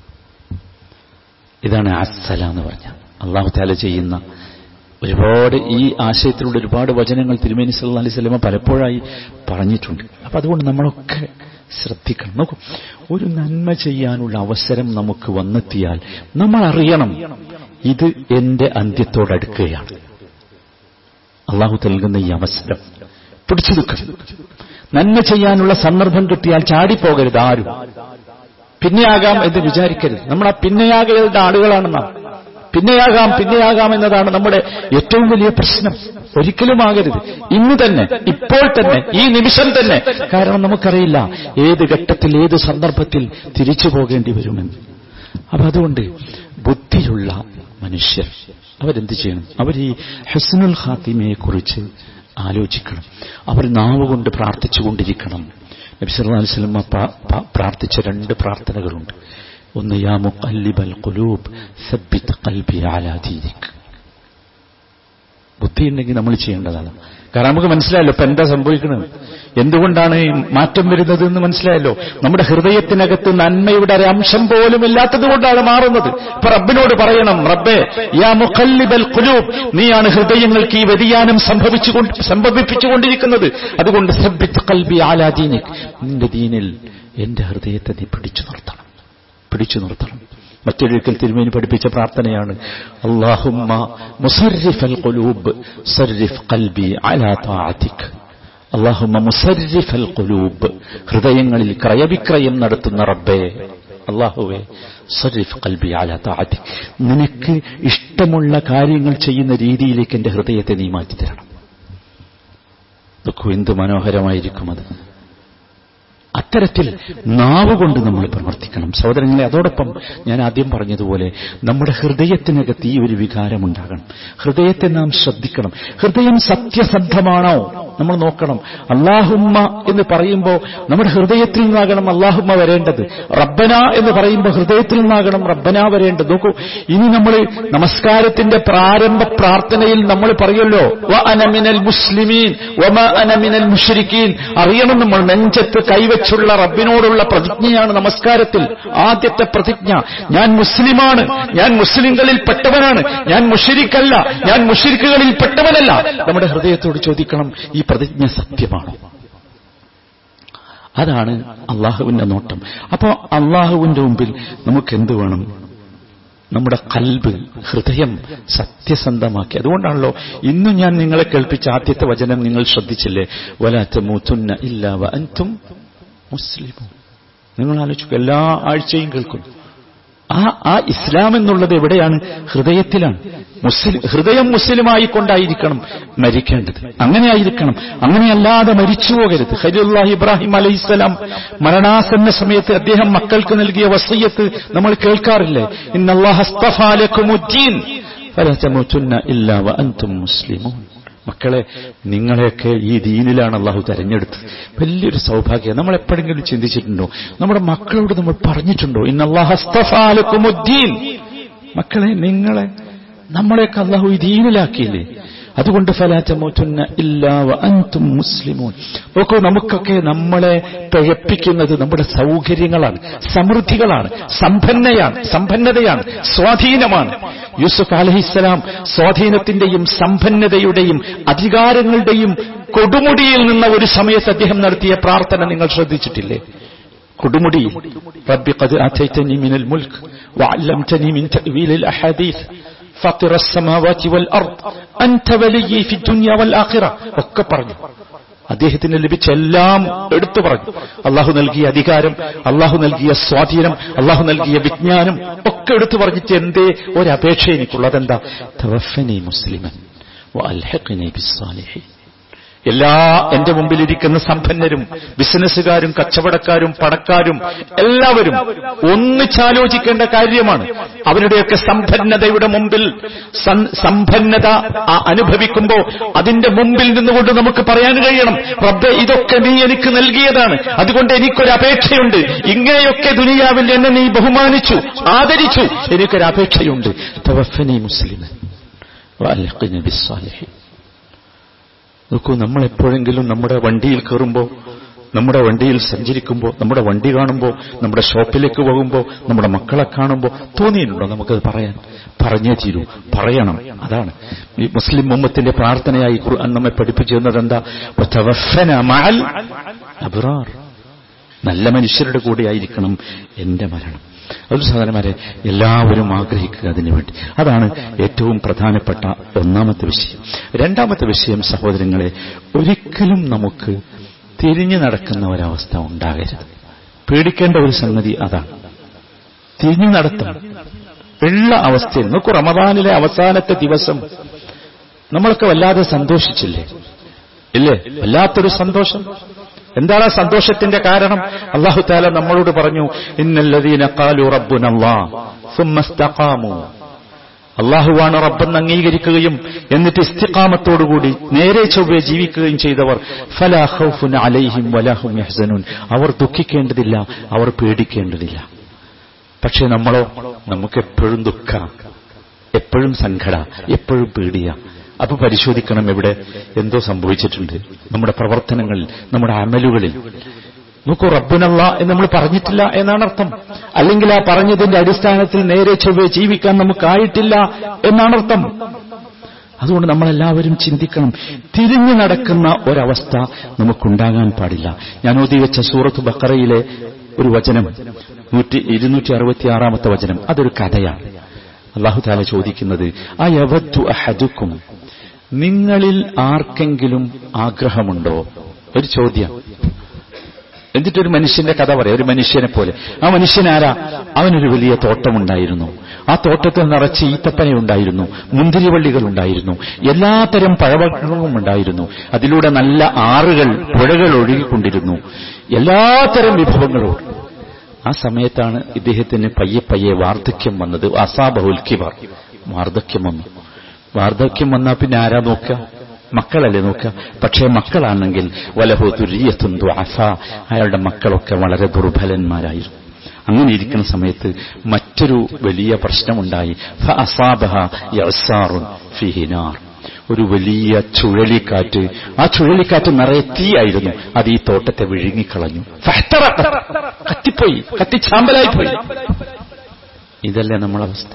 ഇതാണ് അസ്സല എന്ന് പറഞ്ഞ അള്ളാഹു താല ചെയ്യുന്ന ഒരുപാട് ഈ ആശയത്തിലൂടെ ഒരുപാട് വചനങ്ങൾ തിരുമേനി സല്ലല്ലാഹു അലൈഹി വസല്ലമ പലപ്പോഴായി പറഞ്ഞിട്ടുണ്ട് അപ്പൊ അതുകൊണ്ട് നമ്മളൊക്കെ ശ്രദ്ധിക്കണം നോക്കൂ ഒരു നന്മ ചെയ്യാനുള്ള അവസരം നമുക്ക് വന്നെത്തിയാൽ നമ്മൾ അറിയണം ഇത് എന്റെ അന്ത്യത്തോടടുക്കുകയാണ് അള്ളാഹു നൽകുന്ന ഈ അവസരം പിടിച്ചു നിൽക്കണം നന്മ ചെയ്യാനുള്ള സന്ദർഭം കിട്ടിയാൽ ചാടിപ്പോകരുത് ആരും പിന്നെയാകാം എന്ന് വിചാരിക്കരുത് നമ്മൾ ആ പിന്നെയാകരുത് ആളുകളാണ് നാം പിന്നെയാകാം പിന്നെയാകാം എന്നതാണ് നമ്മുടെ ഏറ്റവും വലിയ പ്രശ്നം ഒരിക്കലും ആകരുത് ഇന്ന് തന്നെ ഇപ്പോൾ തന്നെ ഈ നിമിഷം തന്നെ കാരണം നമുക്കറിയില്ല ഏത് ഘട്ടത്തിൽ ഏത് സന്ദർഭത്തിൽ തിരിച്ചു പോകേണ്ടി വരുമെന്ന് അപ്പൊ അതുകൊണ്ട് ബുദ്ധിയുള്ള മനുഷ്യർ അവരെന്ത് ചെയ്യണം അവർ ഈ ഹസ്നുൽ ഖാത്തിമയെ കുറിച്ച് ആലോചിക്കണം അവർ നാവ് കൊണ്ട് പ്രാർത്ഥിച്ചുകൊണ്ടിരിക്കണം നബി സല്ലല്ലാഹു അലൈഹി വസല്ലം പ്രാർത്ഥിച്ച രണ്ട് പ്രാർത്ഥനകളുണ്ട് ഒന്ന് യാ മുഖല്ലിബൽ ഖുലൂബ് സബ്ബിത് ഖൽബി അലാ ദീനിക് ബുദ്ധിയുണ്ടെങ്കിൽ നമ്മൾ ചെയ്യേണ്ടതാണ് കാരണം നമുക്ക് മനസ്സിലായല്ലോ ഇപ്പൊ എന്താ സംഭവിക്കുന്നത് എന്തുകൊണ്ടാണ് ഈ മാറ്റം വരുന്നത് എന്ന് മനസ്സിലായല്ലോ നമ്മുടെ ഹൃദയത്തിനകത്ത് നന്മയുടെ ഒരു അംശം പോലും ഇല്ലാത്തത് കൊണ്ടാണ് മാറുന്നത് ഇപ്പൊ റബ്ബിനോട് പറയണം റബ്ബേ യാ മുഖല്ലിബൽ ഖുലൂബ് നീയാണ് ഹൃദയങ്ങൾക്ക് ഈ വ്യതിയാനം സംഭവിച്ചുകൊണ്ട് സംഭവിപ്പിച്ചുകൊണ്ടിരിക്കുന്നത് അതുകൊണ്ട് സബ്ബിത് ഖൽബി അലാ ദീനിക് നിന്റെ ദീനിൽ എന്റെ ഹൃദയത്തെ നീ പിടിച്ചു നിർത്തണം പിടിച്ചു നിർത്തണം മറ്റൊരിക്കൽ തിരുമേനി പഠിപ്പിച്ച പ്രാർത്ഥനയാണ് അള്ളാഹുമ്മ മുസർരിഫൽ ഖുലൂബ് സർരിഫ് ഖൽബി അലാ താഅതിക് അള്ളാഹുമ്മ മുസർരിഫൽ ഖുലൂബ് ഹൃദയങ്ങളിൽ ക്രയവിക്രയം നടത്തുന്ന റബ്ബേ അള്ളാഹുവേ സറിഫ് കൽബി അല താഅതി നിനക്ക് ഇഷ്ടമുള്ള കാര്യങ്ങൾ ചെയ്യുന്ന രീതിയിലേക്ക് എന്റെ ഹൃദയത്തെ നീ മാറ്റിത്തരണം നോക്കൂ എന്ത് മനോഹരമായിരിക്കും അത് അത്തരത്തിൽ നാവ് കൊണ്ട് നമ്മൾ പ്രവർത്തിക്കണം സഹോദരങ്ങളെ അതോടൊപ്പം ഞാൻ ആദ്യം പറഞ്ഞതുപോലെ നമ്മുടെ ഹൃദയത്തിനകത്ത് ഈ ഒരു വികാരമുണ്ടാകണം ഹൃദയത്തെ നാം ശ്രദ്ധിക്കണം ഹൃദയം സത്യസന്ധമാണോ നമ്മൾ നോക്കണം അള്ളാഹുമ്മ എന്ന് പറയുമ്പോൾ നമ്മുടെ ഹൃദയത്തിൽ നിന്നാകണം അള്ളാഹുമ്മ വരേണ്ടത് റബ്ബന എന്ന് പറയുമ്പോൾ ഹൃദയത്തിൽ നിന്നാകണം റബ്ബന വരേണ്ടത് നോക്കൂ ഇനി നമ്മൾ നമസ്കാരത്തിന്റെ പ്രാരംഭ പ്രാർത്ഥനയിൽ നമ്മൾ പറയുമല്ലോ വ അനമിനൽ മുസ്ലിമീൻ വമ അനമിനൽ മുഷരിക്കീൻ അറിയണം നമ്മൾ നെഞ്ചത്ത് കൈവച്ചുള്ള റബ്ബിനോടുള്ള പ്രതിജ്ഞയാണ് നമസ്കാരത്തിൽ ആദ്യത്തെ പ്രതിജ്ഞ ഞാൻ മുസ്ലിമാണ് ഞാൻ മുസ്ലിങ്ങളിൽ പെട്ടവനാണ് ഞാൻ മുഷരിക്കല്ല ഞാൻ മുഷരിക്കുകളിൽ പെട്ടവനല്ല നമ്മുടെ ഹൃദയത്തോട് ചോദിക്കണം ഈ പ്രതിജ്ഞ സത്യമാണോ അതാണ് അള്ളാഹുവിന്റെ നോട്ടം അപ്പോൾ അള്ളാഹുവിന്റെ മുമ്പിൽ നമുക്ക് എന്ത് വേണം നമ്മുടെ കൽബ് ഹൃദയം സത്യസന്ധമാക്കി അതുകൊണ്ടാണല്ലോ ഇന്നും ഞാൻ നിങ്ങളെ കേൾപ്പിച്ച ആദ്യത്തെ വചനം നിങ്ങൾ ശ്രദ്ധിച്ചില്ലേ വലാത്ത മൂത്തുന്ന ഇല്ല അൻതും മുസ്ലിമോ നിങ്ങൾ ആലോചിക്കുക എല്ലാ ആഴ്ചയും കേൾക്കുന്നു ആ ആ ഇസ്ലാം എന്നുള്ളത് എവിടെയാണ് ഹൃദയത്തിലാണ് മുസ്ലിം ഹൃദയം മുസ്ലിമായി കൊണ്ടായിരിക്കണം മരിക്കേണ്ടത് അങ്ങനെ ആയിരിക്കണം അങ്ങനെയല്ലാതെ മരിച്ചു പോകരുത് ഹരിയുല്ലാഹി ഇബ്രാഹിം അലൈഹിസ്സലാം മരണാസന്ന സമയത്ത് അദ്ദേഹം മക്കൾക്ക് നൽകിയ വസയ്യത്ത് നമ്മൾ കേൾക്കാറില്ലേ ഇന്നല്ലാഹസ്തഫാലക്കുമുദ്ദീൻ ഫലാ തമൂതുന്ന ഇല്ലാ വഅൻതും മുസ്ലിമൂൻ മക്കളെ നിങ്ങളെയൊക്കെ ഈ ദീനിലാണ് അള്ളാഹു തെരഞ്ഞെടുത്തത് വലിയൊരു സൗഭാഗ്യം നമ്മൾ എപ്പോഴെങ്കിലും ചിന്തിച്ചിട്ടുണ്ടോ നമ്മുടെ മക്കളോട് നമ്മൾ പറഞ്ഞിട്ടുണ്ടോ ഇന്ന് അള്ളാഹസ്തഫാലക്കുമുദ്ദീൻ മക്കളെ നിങ്ങളെ നമ്മളെയൊക്കെ അള്ളാഹു ഈ ദീനിലാക്കിയില്ലേ അതുകൊണ്ട് ഫലാറ്റമോറ്റുന്ന ഇല്ലാ അൻതും മുസ്ലിമൂൻ നോക്കൂ നമുക്കൊക്കെ നമ്മളെ പിഴപ്പിക്കുന്നത് നമ്മുടെ സൗകര്യങ്ങളാണ് സമൃദ്ധികളാണ് സമ്പന്നയാണ് സമ്പന്നതയാണ് സ്വാധീനമാണ് യൂസുഫ് അലഹിസ്സലാം സ്വാധീനത്തിന്റെയും സമ്പന്നതയുടെയും അധികാരങ്ങളുടെയും കൊടുമുടിയിൽ നിന്ന ഒരു സമയത്ത് അദ്ദേഹം നടത്തിയ പ്രാർത്ഥന നിങ്ങൾ ശ്രദ്ധിച്ചിട്ടില്ലേ കൊടുമുടി റബ്ബി ഖദ് ആതൈതനി മിനൽ മുൽക്ക് വഅല്ലംതനി മിൻ തഅവീലിൽ അഹാദീസ് ഫാത്തിറ السماوات والارض انت ولي في الدنيا والاخره ഒക്കെ പറഞ്ഞു അദ്ദേഹത്തിന് ലഭിച്ച എല്ലാം എടുത്തു പറഞ്ഞു അള്ളാഹു നൽകിയ അധികാരം അള്ളാഹു നൽകിയ സ്വാധീനം അള്ളാഹു നൽകിയ വിജ്ഞാനം ഒക്കെ എടുത്തു പറഞ്ഞിട്ട് എന്തേ ഒരപേക്ഷ എനിക്കുള്ളതെന്താ തവഫനി മുസ്ലിമൻ വഅൽഹിഖ്നി ബിസ്സാലിഹീൻ എല്ലാ എന്റെ മുമ്പിലിരിക്കുന്ന സമ്പന്നരും ബിസിനസ്സുകാരും കച്ചവടക്കാരും പണക്കാരും എല്ലാവരും ഒന്നിച്ചാലോചിക്കേണ്ട കാര്യമാണ് അവരുടെയൊക്കെ സമ്പന്നതയുടെ മുമ്പിൽ സൻ- സമ്പന്നത ആ- അനുഭവിക്കുമ്പോ അതിന്റെ മുമ്പിൽ നിന്നുകൊണ്ട് നമുക്ക് പറയാൻ കഴിയണം റബ്ബെ ഇതൊക്കെ നീ എനിക്ക് നൽകിയതാണ് അതുകൊണ്ട് എനിക്കൊരു അപേക്ഷയുണ്ട് ഇങ്ങനെയൊക്കെ ദുനിയാവിൽ എന്നെ നീ ബഹുമാനിച്ചു ആദരിച്ചു എനിക്കൊരു അപേക്ഷയുണ്ട് തവഫനി മുസ്ലിമൻ വഅൽഖിനി ബിസ്സാലിഹീൻ നോക്കൂ നമ്മൾ എപ്പോഴെങ്കിലും നമ്മുടെ വണ്ടിയിൽ കയറുമ്പോൾ നമ്മുടെ വണ്ടിയിൽ സഞ്ചരിക്കുമ്പോൾ നമ്മുടെ വണ്ടി കാണുമ്പോൾ നമ്മുടെ ഷോപ്പിലേക്ക് പോകുമ്പോൾ നമ്മുടെ മക്കളെ കാണുമ്പോൾ തോന്നിയിട്ടുണ്ടോ നമുക്കത് പറയാൻ പറഞ്ഞേ തീരൂ പറയണം അതാണ് ഈ മുസ്ലിം ഉമ്മത്തിന്റെ പ്രാർത്ഥനയായി ഖുർആൻ നമ്മെ പഠിപ്പിച്ചു തന്നത് എന്താ വതവഫന മഅൽ അബ്റാർ നല്ല മനുഷ്യരുടെ കൂടെ ആയിരിക്കണം എന്റെ മരണം അത് സാധാരണമാരെ എല്ലാവരും ആഗ്രഹിക്കുക അതിനു വേണ്ടി അതാണ് ഏറ്റവും പ്രധാനപ്പെട്ട ഒന്നാമത്തെ വിഷയം രണ്ടാമത്തെ വിഷയം സഹോദരങ്ങളെ ഒരിക്കലും നമുക്ക് തിരിഞ്ഞു നടക്കുന്ന ഒരവസ്ഥ ഉണ്ടാകരുത് പേടിക്കേണ്ട ഒരു സംഗതി അതാണ് തിരിഞ്ഞു നടത്തണം ഉള്ള അവസ്ഥയിൽ നോക്കൂ റമദാനിലെ അവസാനത്തെ ദിവസം നമ്മളൊക്കെ വല്ലാതെ സന്തോഷിച്ചില്ലേ ഇല്ലേ വല്ലാത്തൊരു സന്തോഷം എന്താണ് ആ സന്തോഷത്തിന്റെ കാരണം അള്ളാഹു താല നമ്മളോട് പറഞ്ഞു ഇന്നല്ലദീന ഖാലു റബ്ബുനല്ലാ സുമ്മ ഇസ്തഖാമു അള്ളാഹുവാണ് റബ്ബെന്ന് അംഗീകരിക്കുകയും എന്നിട്ട് ഇസ്തിഖാമത്തോടുകൂടി നേരെ ചൊവ്വെ ജീവിക്കുകയും ചെയ്തവർ ഫലാ ഖൗഫുൻ അലൈഹിം വലാഹും യഹ്സനൂൻ അവർ ദുഃഖിക്കേണ്ടതില്ല അവർ പേടിക്കേണ്ടതില്ല പക്ഷെ നമ്മളോ നമുക്ക് എപ്പോഴും ദുഃഖ എപ്പോഴും സങ്കട എപ്പോഴും പേടിയ അപ്പൊ പരിശോധിക്കണം എവിടെ എന്തോ സംഭവിച്ചിട്ടുണ്ട് നമ്മുടെ പ്രവർത്തനങ്ങളിൽ നമ്മുടെ അമലുകളിൽ നോക്കൂ റബ്ബുനല്ല എന്ന് നമ്മൾ പറഞ്ഞിട്ടില്ല എന്നാണ് അർത്ഥം അല്ലെങ്കിൽ ആ പറഞ്ഞതിന്റെ അടിസ്ഥാനത്തിൽ നേരെ ചൊവ്വെ ജീവിക്കാൻ നമുക്കായിട്ടില്ല എന്നാണ് അർത്ഥം അതുകൊണ്ട് നമ്മളെല്ലാവരും ചിന്തിക്കണം തിരിഞ്ഞു നടക്കുന്ന ഒരവസ്ഥ നമുക്കുണ്ടാകാൻ പാടില്ല ഞാൻ ഓതി വെച്ച സൂറത്ത് ബക്കറയിലെ ഒരു വചനം നൂറ്റി ഇരുന്നൂറ്റി അറുപത്തി ആറാമത്തെ വചനം അതൊരു കഥയാണ് അള്ളാഹു താല ചോദിക്കുന്നത് അയവത്തു അഹദുക്കും നിങ്ങളിൽ ആർക്കെങ്കിലും ആഗ്രഹമുണ്ടോ ഒരു ചോദ്യം എന്നിട്ടൊരു മനുഷ്യന്റെ കഥ പറയാം ഒരു മനുഷ്യനെ പോലെ ആ മനുഷ്യൻ ആരാ അവനൊരു വലിയ തോട്ടമുണ്ടായിരുന്നു ആ തോട്ടത്തിൽ നിറച്ച് ഈത്തപ്പന ഉണ്ടായിരുന്നു മുന്തിരിവള്ളികൾ ഉണ്ടായിരുന്നു എല്ലാത്തരം പഴവർഗ്ഗങ്ങളും ഉണ്ടായിരുന്നു അതിലൂടെ നല്ല ആറുകൾ പുഴകൾ ഒഴുകിക്കൊണ്ടിരുന്നു എല്ലാത്തരം വിഭവങ്ങളും ആ സമയത്താണ് ഇദ്ദേഹത്തിന് പയ്യെ പയ്യെ വാർദ്ധക്യം വന്നത് അസാബഹുൽ കിബർ വാർദ്ധക്യം വന്നു വാർദ്ധക്യം വന്നാൽ പിന്നെ ആരാ നോക്കുക മക്കളല്ലേ നോക്കുക പക്ഷേ മക്കളാണെങ്കിൽ വലഹു തുര്യത്തും ദ്വാഫ അയാളുടെ മക്കളൊക്കെ വളരെ ദുർബലന്മാരായിരുന്നു അങ്ങനെ ഇരിക്കുന്ന സമയത്ത് മറ്റൊരു വലിയ പ്രശ്നമുണ്ടായി ഫ അസാബഹ യസാറുൻ ഫിഹിനാർ ഒരു വലിയ ചുഴലിക്കാറ്റ് ആ ചുഴലിക്കാറ്റ് നിറയെ തീയായിരുന്നു അത് ഈ തോട്ടത്തെ വിഴുങ്ങിക്കളഞ്ഞു ഫഹ്തറഖ. കത്തിപ്പോയി കത്തിച്ചാമ്പലായി പോയി ഇതല്ലേ നമ്മളവസ്ഥ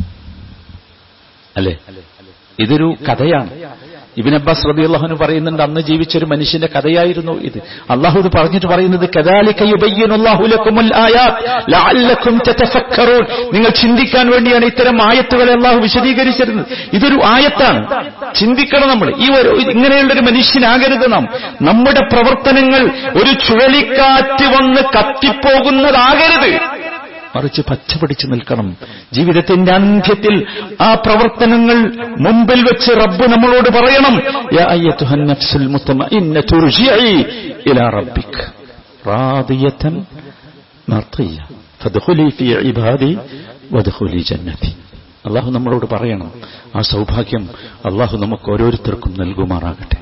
അല്ലേ ഇതൊരു കഥയാണ് ഇബിൻ അബ്ബാസ് റബി അള്ളാഹുന് പറയുന്നുണ്ട് അന്ന് ജീവിച്ച ഒരു മനുഷ്യന്റെ കഥയായിരുന്നു ഇത് അള്ളാഹു ഇത് പറഞ്ഞിട്ട് പറയുന്നത് കദാലിക യുബയ്യിനുല്ലാഹു ലക്കുമുൽ ആയാത്ത് ലഅല്ലക്കും തതഫക്കറൂൻ നിങ്ങൾ ചിന്തിക്കാൻ വേണ്ടിയാണ് ഇത്തരം ആയത്തുകളെ അള്ളാഹു വിശദീകരിച്ചിരുന്നത് ഇതൊരു ആയത്താണ് ചിന്തിക്കണം നമ്മൾ ഈ ഒരു ഇങ്ങനെയുള്ള ഒരു മനുഷ്യനാകരുത് നാം നമ്മുടെ പ്രവർത്തനങ്ങൾ ഒരു ചുഴലിക്കാറ്റ് വന്ന് കത്തിപ്പോകുന്നതാകരുത് മറിച്ച് പച്ചപിടിച്ചു നിൽക്കണം ജീവിതത്തിന്റെ അന്ത്യത്തിൽ ആ പ്രവർത്തനങ്ങൾ മുമ്പിൽ വെച്ച് റബ്ബ് നമ്മളോട് പറയണം യാ അയ്യത്തുഹൻ നഫ്സുൽ മുത്തമഇന്നതു ർജിഇ ഇലാ റബ്ബിക് റാദിയതൻ മർദിയ ഫദ്ഖുലി ഫീ ഇബാദി വദ്ഖുലി ജന്നതി അള്ളാഹു നമ്മളോട് പറയണം ആ സൗഭാഗ്യം അള്ളാഹു നമുക്ക് ഓരോരുത്തർക്കും നൽകുമാറാകട്ടെ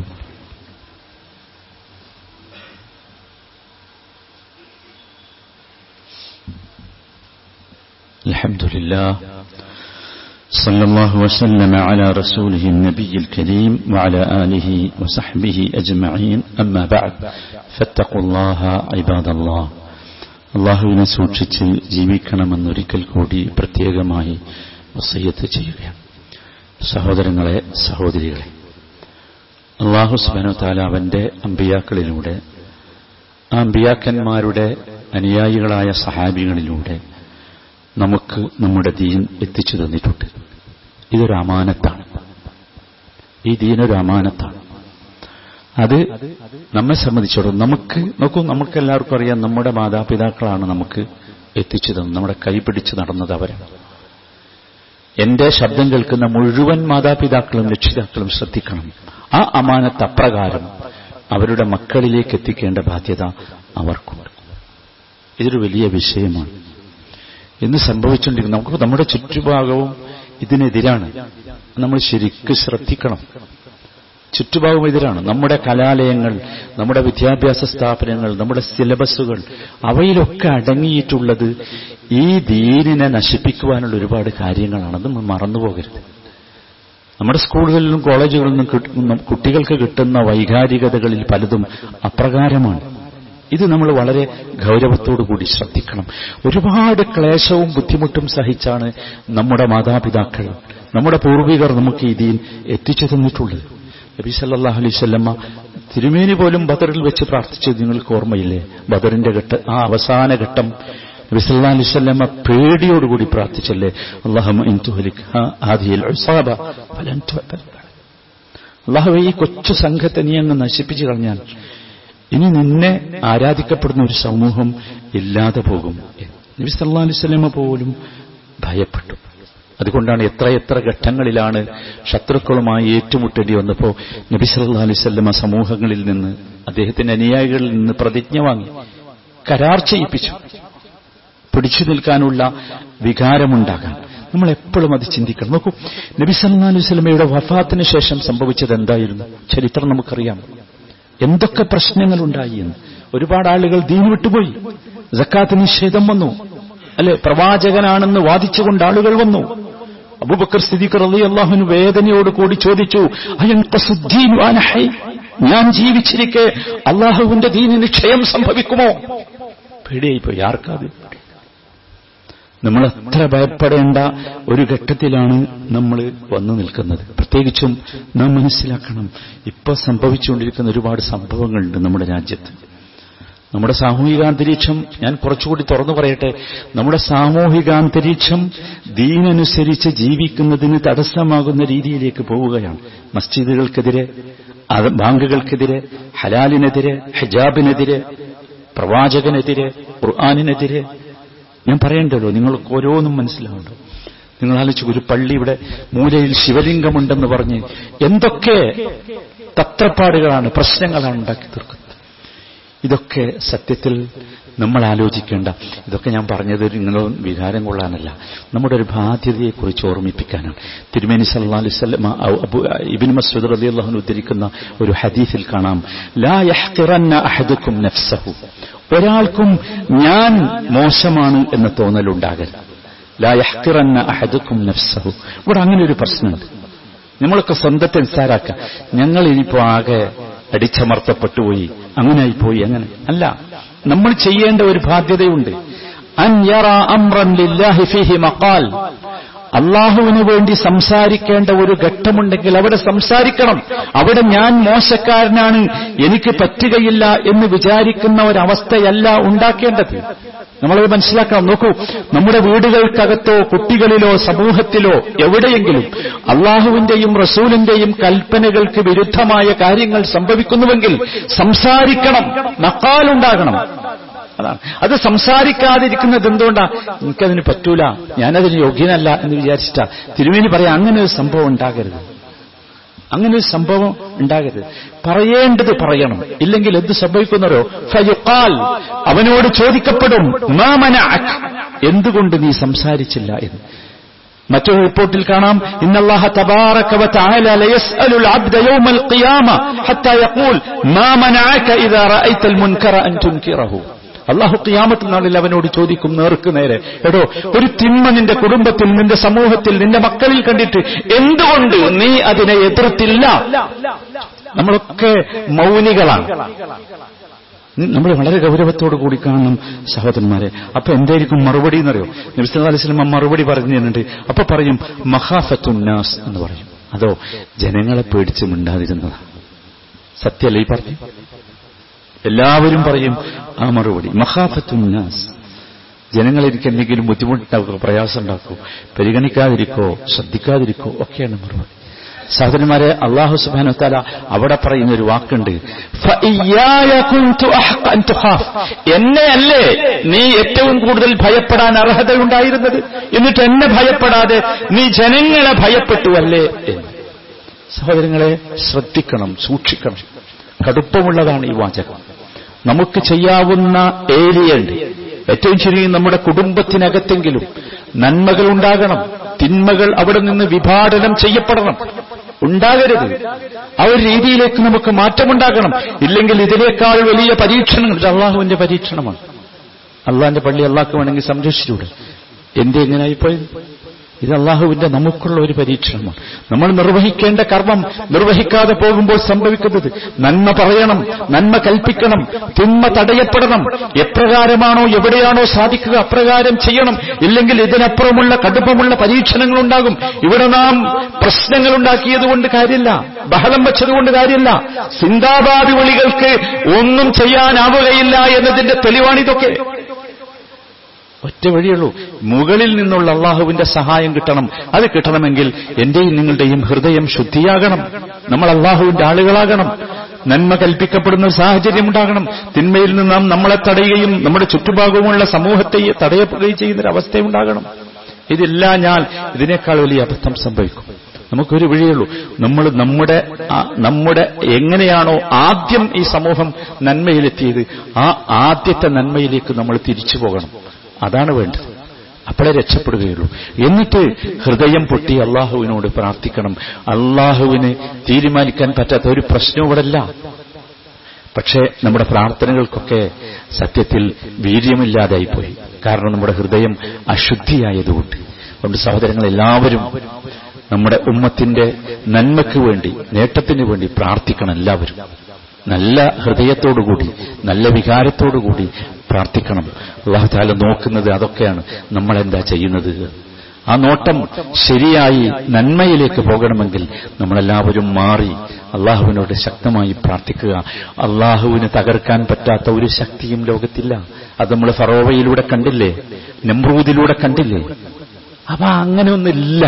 الحمد لله صلى الله وسلم على رسوله النبي الكريم وعلى آله وصحبه أجمعين أما بعد فاتقوا الله عباد الله അള്ളാഹുവിനെ സൂക്ഷിച്ച് ജീവിക്കണമെന്നൊരിക്കൽ കൂടി പ്രത്യേകമായി വസയ്യത്ത് ചെയ്യുകയാണ് സഹോദരങ്ങളെ സഹോദരികളെ അള്ളാഹു സുബാനു താല അവന്റെ അമ്പിയാക്കളിലൂടെ ആ അമ്പിയാക്കന്മാരുടെ അനുയായികളായ സഹാബികളിലൂടെ നമുക്ക് നമ്മുടെ ദീൻ എത്തിച്ചു തന്നിട്ടുണ്ട് ഇതൊരു അമാനത്താണ് ഈ ദീനൊരു അമാനത്താണ് അത് നമ്മെ സംബന്ധിച്ചിടത്തോളം നമുക്ക് നോക്കൂ നമുക്ക് എല്ലാവർക്കും അറിയാം നമ്മുടെ മാതാപിതാക്കളാണ് നമുക്ക് എത്തിച്ചു തന്നത് നമ്മുടെ കൈപിടിച്ച് നടന്നത് അവരാണ് എന്റെ ശബ്ദം കേൾക്കുന്ന മുഴുവൻ മാതാപിതാക്കളും രക്ഷിതാക്കളും ശ്രദ്ധിക്കണം ആ അമാനത്ത് അപ്രകാരം അവരുടെ മക്കളിലേക്ക് എത്തിക്കേണ്ട ബാധ്യത അവർക്കുണ്ട് ഇതൊരു വലിയ വിഷയമാണ് ഇന്ന് സംഭവിച്ചുകൊണ്ടിരിക്കുന്നു നമുക്ക് നമ്മുടെ ചുറ്റുഭാഗവും ഇതിനെതിരാണ് നമ്മൾ ശരിക്കും ശ്രദ്ധിക്കണം ചുറ്റുഭാഗം എതിരാണ് നമ്മുടെ കലാലയങ്ങൾ നമ്മുടെ വിദ്യാഭ്യാസ സ്ഥാപനങ്ങൾ നമ്മുടെ സിലബസുകൾ അവയിലൊക്കെ അടങ്ങിയിട്ടുള്ളത് ഈ ദീനിനെ നശിപ്പിക്കുവാനുള്ള ഒരുപാട് കാര്യങ്ങളാണ് അത് നമ്മൾ മറന്നുപോകരുത് നമ്മുടെ സ്കൂളുകളിലും കോളേജുകളിലും കിട്ടുന്ന കുട്ടികൾക്ക് കിട്ടുന്ന വൈകാരികതകളിൽ പലതും അപ്രകാരമാണ് ഇത് നമ്മൾ വളരെ ഗൗരവത്തോടു കൂടി ശ്രദ്ധിക്കണം ഒരുപാട് ക്ലേശവും ബുദ്ധിമുട്ടും സഹിച്ചാണ് നമ്മുടെ മാതാപിതാക്കൾ നമ്മുടെ പൂർവികർ നമുക്ക് ഈ ദീൻ എത്തിച്ചു തന്നിട്ടുള്ളത് നബി സല്ലാഹു അലൈവല്ലമ്മ തിരുമേനി പോലും ബദറിൽ വെച്ച് പ്രാർത്ഥിച്ചത് നിങ്ങൾക്ക് ഓർമ്മയില്ലേ ബദറിന്റെ ഘട്ട ആ അവസാന ഘട്ടം നബി സല്ലാ അലൈവല്ലമ്മ പേടിയോടുകൂടി പ്രാർത്ഥിച്ചല്ലേ അള്ളാഹു ഈ കൊച്ചു സംഘത്തെ നീ അങ്ങ് നശിപ്പിച്ചു കളഞ്ഞാൽ ഇനി നിന്നെ ആരാധിക്കപ്പെടുന്ന ഒരു സമൂഹം ഇല്ലാതെ പോകും നബി സല്ലാ അലൈവല്ലമ്മ പോലും ഭയപ്പെട്ടു അതുകൊണ്ടാണ് എത്ര എത്ര ഘട്ടങ്ങളിലാണ് ശത്രുക്കളുമായി ഏറ്റുമുട്ടേണ്ടി വന്നപ്പോൾ നബി സല്ലാ അലൈവല്ലമ സമൂഹങ്ങളിൽ നിന്ന് അദ്ദേഹത്തിന്റെ അനുയായികളിൽ നിന്ന് പ്രതിജ്ഞ വാങ്ങി കരാർ ചെയ്യിപ്പിച്ചു പിടിച്ചു നിൽക്കാനുള്ള വികാരമുണ്ടാകാൻ നമ്മൾ എപ്പോഴും അത് ചിന്തിക്കണം നോക്കൂ നബി സല്ലാ അലൈഹി സ്വലമയുടെ വഫാത്തിന് ശേഷം സംഭവിച്ചത് എന്തായിരുന്നു ചരിത്രം നമുക്കറിയാം എന്തൊക്കെ പ്രശ്നങ്ങളുണ്ടായി എന്ന് ഒരുപാട് ആളുകൾ ദീൻ വിട്ടുപോയി ജക്കാത്ത് നിഷേധം വന്നു അല്ലെ പ്രവാചകനാണെന്ന് വാദിച്ചുകൊണ്ട് ആളുകൾ വന്നു അബൂബക്കർ സ്ഥിതിക്കർ അലി അള്ളാഹുന് വേദനയോട് കൂടി ചോദിച്ചു ഞാൻ ജീവിച്ചിരിക്കെ അള്ളാഹുവിന്റെ ദീനിന് ക്ഷയം സംഭവിക്കുമോ പേടിയായിപ്പോയി ആർക്കാത് നമ്മൾ അത്ര ഭയപ്പെടേണ്ട ഒരു ഘട്ടത്തിലാണ് നമ്മൾ വന്നു നിൽക്കുന്നത് പ്രത്യേകിച്ചും നാം മനസ്സിലാക്കണം ഇപ്പൊ സംഭവിച്ചുകൊണ്ടിരിക്കുന്ന ഒരുപാട് സംഭവങ്ങളുണ്ട് നമ്മുടെ രാജ്യത്ത് നമ്മുടെ സാമൂഹികാന്തരീക്ഷം ഞാൻ കുറച്ചുകൂടി തുറന്നു പറയട്ടെ നമ്മുടെ സാമൂഹികാന്തരീക്ഷം ദീനനുസരിച്ച് ജീവിക്കുന്നതിന് തടസ്സമാകുന്ന രീതിയിലേക്ക് പോവുകയാണ് മസ്ജിദുകൾക്കെതിരെ ബാങ്കുകൾക്കെതിരെ ഹലാലിനെതിരെ ഹിജാബിനെതിരെ പ്രവാചകനെതിരെ ഖുർആാനിനെതിരെ ഞാൻ പറയണ്ടല്ലോ നിങ്ങൾക്ക് ഓരോന്നും മനസ്സിലാവുണ്ടോ നിങ്ങൾ ആലോചിച്ചു ഒരു പള്ളി ഇവിടെ മൂലയിൽ ശിവലിംഗമുണ്ടെന്ന് പറഞ്ഞ് എന്തൊക്കെ തത്രപ്പാടുകളാണ് പ്രശ്നങ്ങളാണ് ഉണ്ടാക്കി തീർക്കുന്നത് ഇതൊക്കെ സത്യത്തിൽ നമ്മൾ ആലോചിക്കേണ്ട ഇതൊക്കെ ഞാൻ പറഞ്ഞത് നിങ്ങൾ വികാരം കൊള്ളാനല്ല നമ്മുടെ ഒരു ബാധ്യതയെക്കുറിച്ച് ഓർമ്മിപ്പിക്കാനാണ് തിരുമേനി സല്ലാ അലിസ്ലമ ഇബിൻ മസ്ദ് റലി അള്ളാഹുൻ ഉദ്ധരിക്കുന്ന ഒരു ഹദീഫിൽ കാണാം ലാ യഹ്കിറന്ന അഹദുക്കും നഫ്സഹു ഒരാൾക്കും ഞാൻ മോശമാണ് എന്ന തോന്നലുണ്ടാകരുത് ലാ യഹ്കിറന്ന അഹദുക്കും നഫ്സഹു ഇവിടെ അങ്ങനെ ഒരു പ്രശ്നമുണ്ട് നമ്മളൊക്കെ സ്വന്തത്തെ നിസ്സാരാക്കുക ഞങ്ങൾ ഇനിയിപ്പോ ആകെ അടിച്ചമർത്തപ്പെട്ടുപോയി അങ്ങനെയായിപ്പോയി അങ്ങനെ അല്ല നമ്മൾ ചെയ്യേണ്ട ഒരു ബാധ്യതയുണ്ട് അൻ യറ അംറൻ ലില്ലാഹി ഫീഹി മഖാൽ അള്ളാഹുവിന് വേണ്ടി സംസാരിക്കേണ്ട ഒരു ഘട്ടമുണ്ടെങ്കിൽ അവിടെ സംസാരിക്കണം അവിടെ ഞാൻ മോശക്കാരനാണ് എനിക്ക് പറ്റുകയില്ല എന്ന് വിചാരിക്കുന്ന ഒരവസ്ഥയല്ല ഉണ്ടാക്കേണ്ടത് നമ്മളത് മനസ്സിലാക്കണം നോക്കൂ നമ്മുടെ വീടുകൾക്കകത്തോ കുട്ടികളിലോ സമൂഹത്തിലോ എവിടെയെങ്കിലും അള്ളാഹുവിന്റെയും റസൂലിന്റെയും കൽപ്പനകൾക്ക് വിരുദ്ധമായ കാര്യങ്ങൾ സംഭവിക്കുന്നുവെങ്കിൽ സംസാരിക്കണം നക്കാലുണ്ടാകണം അതാണ് അത് സംസാരിക്കാതിരിക്കുന്നത് എന്തുകൊണ്ടാ എനിക്കതിന് പറ്റൂല ഞാനതിന് യോഗ്യനല്ല എന്ന് വിചാരിച്ചിട്ടാ തിരുമേനി പറയാം അങ്ങനെ ഒരു സംഭവം ഉണ്ടാകരുത് അങ്ങനെ ഒരു സംഭവം ഉണ്ടാകരുത് പറയേണ്ടത് പറയണം ഇല്ലെങ്കിൽ എന്ത് സംഭവിക്കുന്നവരോ ഫയുക്കാൽ അവനോട് ചോദിക്കപ്പെടും മാമന എന്തുകൊണ്ട് നീ സംസാരിച്ചില്ല എന്ന് മറ്റൊരു റിപ്പോർട്ടിൽ കാണാം ഇന്നല്ലാഹ തബാറക വതആല ലയസ്അലുൽ അബ്ദ യൗമൽ ഖിയാമ ഹത്താ യഖൂൽ മാ മനഅക ഇദാ റഅയ്തൽ മുൻകറ അൻ തുൻകിറഹു അള്ളാഹു ഖിയാമത്ത് നാളിൽ അവനോട് ചോദിക്കും നേർക്ക് നേരെ എടോ ഒരു തിന്മ നിന്റെ കുടുംബത്തിൽ നിന്റെ സമൂഹത്തിൽ നിന്റെ മക്കളിൽ കണ്ടിട്ട് എന്തുകൊണ്ട് നീ അതിനെ എതിർത്തില്ല നമ്മളൊക്കെ മൗനികളാണ് നമ്മൾ വളരെ ഗൗരവത്തോടു കൂടി കാണണം സഹോദരന്മാരെ അപ്പൊ എന്തായിരിക്കും മറുപടി എന്നറിയോ നബിസ് അലൈസ്ലം മറുപടി പറഞ്ഞു തന്നിട്ട് അപ്പൊ പറയും മഹാഫത്തുന്നാസ് എന്ന് പറയും അതോ ജനങ്ങളെ പേടിച്ച് മിണ്ടാതിരുന്നതാണ് സത്യല്ലേ ഈ പറഞ്ഞു എല്ലാവരും പറയും ആ മറുപടി മഹാഫത്തുന്നാസ് ജനങ്ങളെനിക്ക് എന്തെങ്കിലും ബുദ്ധിമുട്ടുണ്ടാക്കോ പ്രയാസം ഉണ്ടാക്കോ പരിഗണിക്കാതിരിക്കോ ശ്രദ്ധിക്കാതിരിക്കോ ഒക്കെയാണ് മറുപടി സഹോദരന്മാരെ അള്ളാഹു സുബാനു താല അവിടെ പറയുന്ന ഒരു വാക്കുണ്ട് "ഫഇയ്യായ കുൻതു അഹ്ഖ അൻ തുഖാഫ്." എന്നെ അല്ലേ നീ ഏറ്റവും കൂടുതൽ ഭയപ്പെടാൻ അർഹതയുണ്ടായിരുന്നത് എന്നിട്ട് എന്നെ ഭയപ്പെടാതെ നീ ജനങ്ങളെ ഭയപ്പെട്ടു അല്ലേ എന്ന് സഹോദരങ്ങളെ ശ്രദ്ധിക്കണം സൂക്ഷിക്കണം കടുപ്പമുള്ളതാണ് ഈ വാചകം നമുക്ക് ചെയ്യാവുന്ന ഏരിയയുണ്ട് ഏറ്റവും ചുരുങ്ങി നമ്മുടെ കുടുംബത്തിനകത്തെങ്കിലും നന്മകൾ ഉണ്ടാകണം തിന്മകൾ അവിടെ നിന്ന് വിഭാടനം ചെയ്യപ്പെടണം ഉണ്ടാകരുത് ആ ഒരു രീതിയിലേക്ക് നമുക്ക് മാറ്റമുണ്ടാകണം ഇല്ലെങ്കിൽ ഇതിനേക്കാൾ വലിയ പരീക്ഷണങ്ങൾ ഇത് അള്ളാഹുവിന്റെ പരീക്ഷണമാണ് അള്ളാഹിന്റെ പള്ളി അള്ളാഹ്ക്ക് വേണമെങ്കിൽ സംരക്ഷിച്ചൂടെ എന്തേ എങ്ങനെയായിപ്പോയത് ഇത് അള്ളാഹുവിന്റെ നമുക്കുള്ള ഒരു പരീക്ഷണമാണ് നമ്മൾ നിർവഹിക്കേണ്ട കർമ്മം നിർവഹിക്കാതെ പോകുമ്പോൾ സംഭവിക്കുന്നത് നന്മ പറയണം നന്മ കൽപ്പിക്കണം തിന്മ തടയപ്പെടണം എപ്രകാരമാണോ എവിടെയാണോ സാധിക്കുക അപ്രകാരം ചെയ്യണം ഇല്ലെങ്കിൽ ഇതിനപ്പുറമുള്ള കടുപ്പമുള്ള പരീക്ഷണങ്ങൾ ഉണ്ടാകും ഇവിടെ നാം പ്രശ്നങ്ങൾ ഉണ്ടാക്കിയതുകൊണ്ട് കാര്യമില്ല ബഹളം വെച്ചതുകൊണ്ട് കാര്യമില്ല സിന്ദാബാദ് വിളികൾക്ക് ഒന്നും ചെയ്യാനാവുകയില്ല എന്നതിന്റെ തെളിവാണിതൊക്കെ ഒറ്റ വഴിയുള്ളൂ മുകളിൽ നിന്നുള്ള അള്ളാഹുവിന്റെ സഹായം കിട്ടണം അത് കിട്ടണമെങ്കിൽ എന്റെയും നിങ്ങളുടെയും ഹൃദയം ശുദ്ധിയാകണം നമ്മൾ അള്ളാഹുവിന്റെ ആളുകളാകണം നന്മ കൽപ്പിക്കപ്പെടുന്ന സാഹചര്യം ഉണ്ടാകണം തിന്മയിൽ നിന്ന് നാം നമ്മളെ തടയുകയും നമ്മുടെ ചുറ്റുഭാഗവുമുള്ള സമൂഹത്തെ തടയപ്പെടുകയും ചെയ്യുന്നൊരവസ്ഥ ഉണ്ടാകണം ഇതില്ല ഞാൻ ഇതിനേക്കാൾ വലിയ അബദ്ധം സംഭവിക്കും നമുക്കൊരു വഴിയുള്ളൂ നമ്മൾ നമ്മുടെ ആ- നമ്മുടെ എങ്ങനെയാണോ ആദ്യം ഈ സമൂഹം നന്മയിലെത്തിയത് ആ ആദ്യത്തെ നന്മയിലേക്ക് നമ്മൾ തിരിച്ചു പോകണം അതാണ് വേണ്ടത് അപ്പോഴേ രക്ഷപ്പെടുകയുള്ളൂ എന്നിട്ട് ഹൃദയം പൊട്ടി അള്ളാഹുവിനോട് പ്രാർത്ഥിക്കണം അള്ളാഹുവിന് തീരുമാനിക്കാൻ പറ്റാത്ത ഒരു പ്രശ്നവും ഇവിടെ ഇല്ല പക്ഷേ നമ്മുടെ പ്രാർത്ഥനകൾക്കൊക്കെ സത്യത്തിൽ വീര്യമില്ലാതായിപ്പോയി കാരണം നമ്മുടെ ഹൃദയം അശുദ്ധിയായതുകൊണ്ട് അതുകൊണ്ട് സഹോദരങ്ങൾ എല്ലാവരും നമ്മുടെ ഉമ്മത്തിന്റെ നന്മയ്ക്ക് വേണ്ടി നേട്ടത്തിന് വേണ്ടി പ്രാർത്ഥിക്കണം എല്ലാവരും നല്ല ഹൃദയത്തോടുകൂടി നല്ല വികാരത്തോടുകൂടി പ്രാർത്ഥിക്കണം അള്ളാഹുതാല നോക്കുന്നത് അതൊക്കെയാണ് നമ്മളെന്താ ചെയ്യുന്നത് ആ നോട്ടം ശരിയായി നന്മയിലേക്ക് പോകണമെങ്കിൽ നമ്മളെല്ലാവരും മാറി അള്ളാഹുവിനോട് ശക്തമായി പ്രാർത്ഥിക്കുക അള്ളാഹുവിന് തകർക്കാൻ പറ്റാത്ത ഒരു ശക്തിയും ലോകത്തില്ല അത് നമ്മൾ ഫറോവയിലൂടെ കണ്ടില്ലേ നെമ്രൂദിലൂടെ കണ്ടില്ലേ അപ്പൊ അങ്ങനെയൊന്നില്ല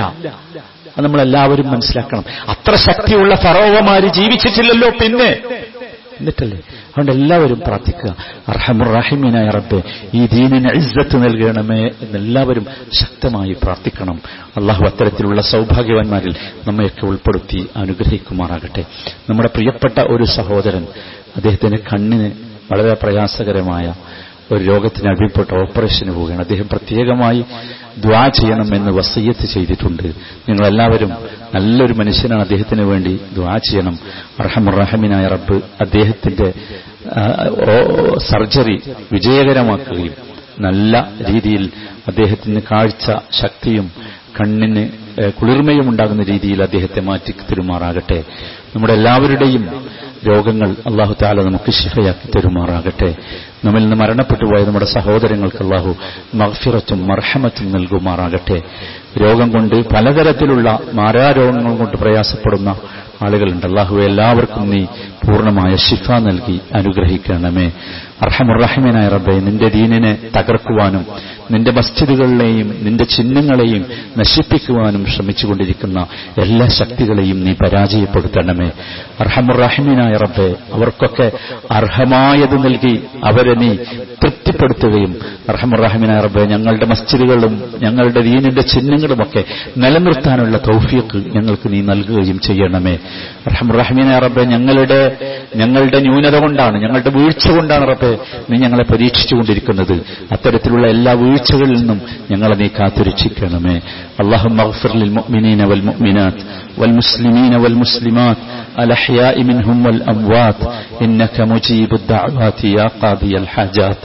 അത് നമ്മളെല്ലാവരും മനസ്സിലാക്കണം അത്ര ശക്തിയുള്ള ഫറോവമാര് ജീവിച്ചിട്ടില്ലല്ലോ പിന്നെ എന്നിട്ടല്ലേ അതുകൊണ്ട് എല്ലാവരും പ്രാർത്ഥിക്കുക അർഹമുറാഹിമീനായ റബ്ബെ ഈ ദീനിന് ഇസ്സത്ത് നൽകണമേ എന്നെല്ലാവരും ശക്തമായി പ്രാർത്ഥിക്കണം അള്ളാഹു അത്തരത്തിലുള്ള സൗഭാഗ്യവാന്മാരിൽ നമ്മയൊക്കെ ഉൾപ്പെടുത്തി അനുഗ്രഹിക്കുമാറാകട്ടെ നമ്മുടെ പ്രിയപ്പെട്ട ഒരു സഹോദരൻ അദ്ദേഹത്തിന് കണ്ണിന് വളരെ പ്രയാസകരമായ ഒരു രോഗത്തിന് അടിപ്പെട്ട ഓപ്പറേഷന് പോവുകയാണ് അദ്ദേഹം പ്രത്യേകമായി ദ്വാ ചെയ്യണമെന്ന് വസയ്യത്ത് ചെയ്തിട്ടുണ്ട് നിങ്ങളെല്ലാവരും നല്ലൊരു മനുഷ്യനാണ് അദ്ദേഹത്തിന് വേണ്ടി ദ്വാ ചെയ്യണം അർഹമുറഹമിനായ റബ്ബ് അദ്ദേഹത്തിന്റെ ആ, ഓ- സർജറി വിജയകരമാക്കുകയും നല്ല രീതിയിൽ അദ്ദേഹത്തിന് കാഴ്ച ശക്തിയും കണ്ണിന് ഏ, കുളിർമയും ഉണ്ടാകുന്ന രീതിയിൽ അദ്ദേഹത്തെ മാറ്റി തരുമാറാകട്ടെ നമ്മുടെ എല്ലാവരുടെയും രോഗങ്ങൾ അള്ളാഹു താല നമുക്ക് ശിഫയാക്കി തരുമാറാകട്ടെ നമ്മിൽ നിന്ന് മരണപ്പെട്ടു പോയ നമ്മുടെ സഹോദരങ്ങൾക്ക് അള്ളാഹു മഗ്ഫിറത്തും മർഹമത്തും നൽകുമാറാകട്ടെ രോഗം കൊണ്ട് പലതരത്തിലുള്ള മാരാരോഗങ്ങൾ കൊണ്ട് പ്രയാസപ്പെടുന്ന ആളുകളുണ്ട് അള്ളാഹു എല്ലാവർക്കും നീ പൂർണ്ണമായ ശിഫ നൽകി അനുഗ്രഹിക്കണമേ അർഹമുറഹിമനായ റബ്ബെ നിന്റെ ദീനിനെ തകർക്കുവാനും നിന്റെ മസ്ജിദുകളിലെയും നിന്റെ ചിഹ്നങ്ങളെയും നശിപ്പിക്കുവാനും ശ്രമിച്ചുകൊണ്ടിരിക്കുന്ന എല്ലാ ശക്തികളെയും നീ പരാജയപ്പെടുത്തണമേ അർഹമുറഹിമനായ റബ്ബെ അവർക്കൊക്കെ അർഹമായത് നൽകി അവരെ നീ തൃപ്തിപ്പെടുത്തുകയും അർഹമുറഹിമനായ റബ്ബെ ഞങ്ങളുടെ മസ്ജിദുകളും ഞങ്ങളുടെ ദീനിന്റെ ചിഹ്നങ്ങളുമൊക്കെ നിലനിർത്താനുള്ള തൗഫീഖ് ഞങ്ങൾക്ക് നീ നൽകുകയും ചെയ്യണമേ റഹ്മുറഹ്മീന റബ്ബെ ഞങ്ങളുടെ ഞങ്ങളുടെ ന്യൂനത കൊണ്ടാണ് ഞങ്ങളുടെ വീഴ്ച കൊണ്ടാണ് റബ്ബെ നീ ഞങ്ങളെ പരീക്ഷിച്ചുകൊണ്ടിരിക്കുന്നത് അത്തരത്തിലുള്ള എല്ലാ വീഴ്ചകളിൽ നിന്നും ഞങ്ങളെ നീ കാത്തുരക്ഷിക്കണമേ അള്ളാഹു മഗ്ഫിർ ലിൽ മുഅ്മിനീന വൽ മുഅ്മിനാത്ത് والمسلمين والمسلمات الأحياء منهم والأموات إنك مجيب الدعوات يا قاضي الحاجات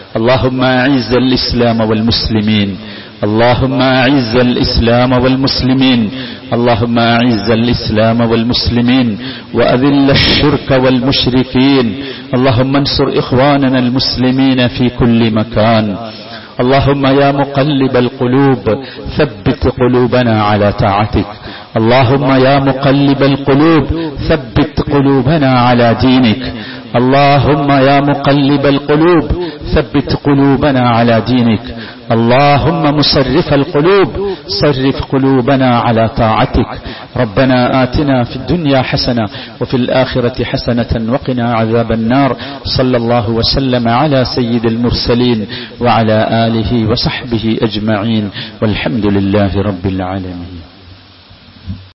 اللهم أعز الإسلام والمسلمين اللهم أعز الإسلام والمسلمين اللهم أعز الإسلام والمسلمين وأذل الشرك والمشركين اللهم انصر إخواننا المسلمين في كل مكان اللهم يا مقلب القلوب ثبت قلوبنا على طاعتك اللهم يا مقلب القلوب ثبت قلوبنا على دينك اللهم يا مقلب القلوب ثبت قلوبنا على دينك اللهم مصرف القلوب صرف قلوبنا على طاعتك ربنا آتنا في الدنيا حسنة وفي الآخرة حسنة وقنا عذاب النار صلى الله وسلم على سيد المرسلين وعلى آله وصحبه أجمعين والحمد لله رب العالمين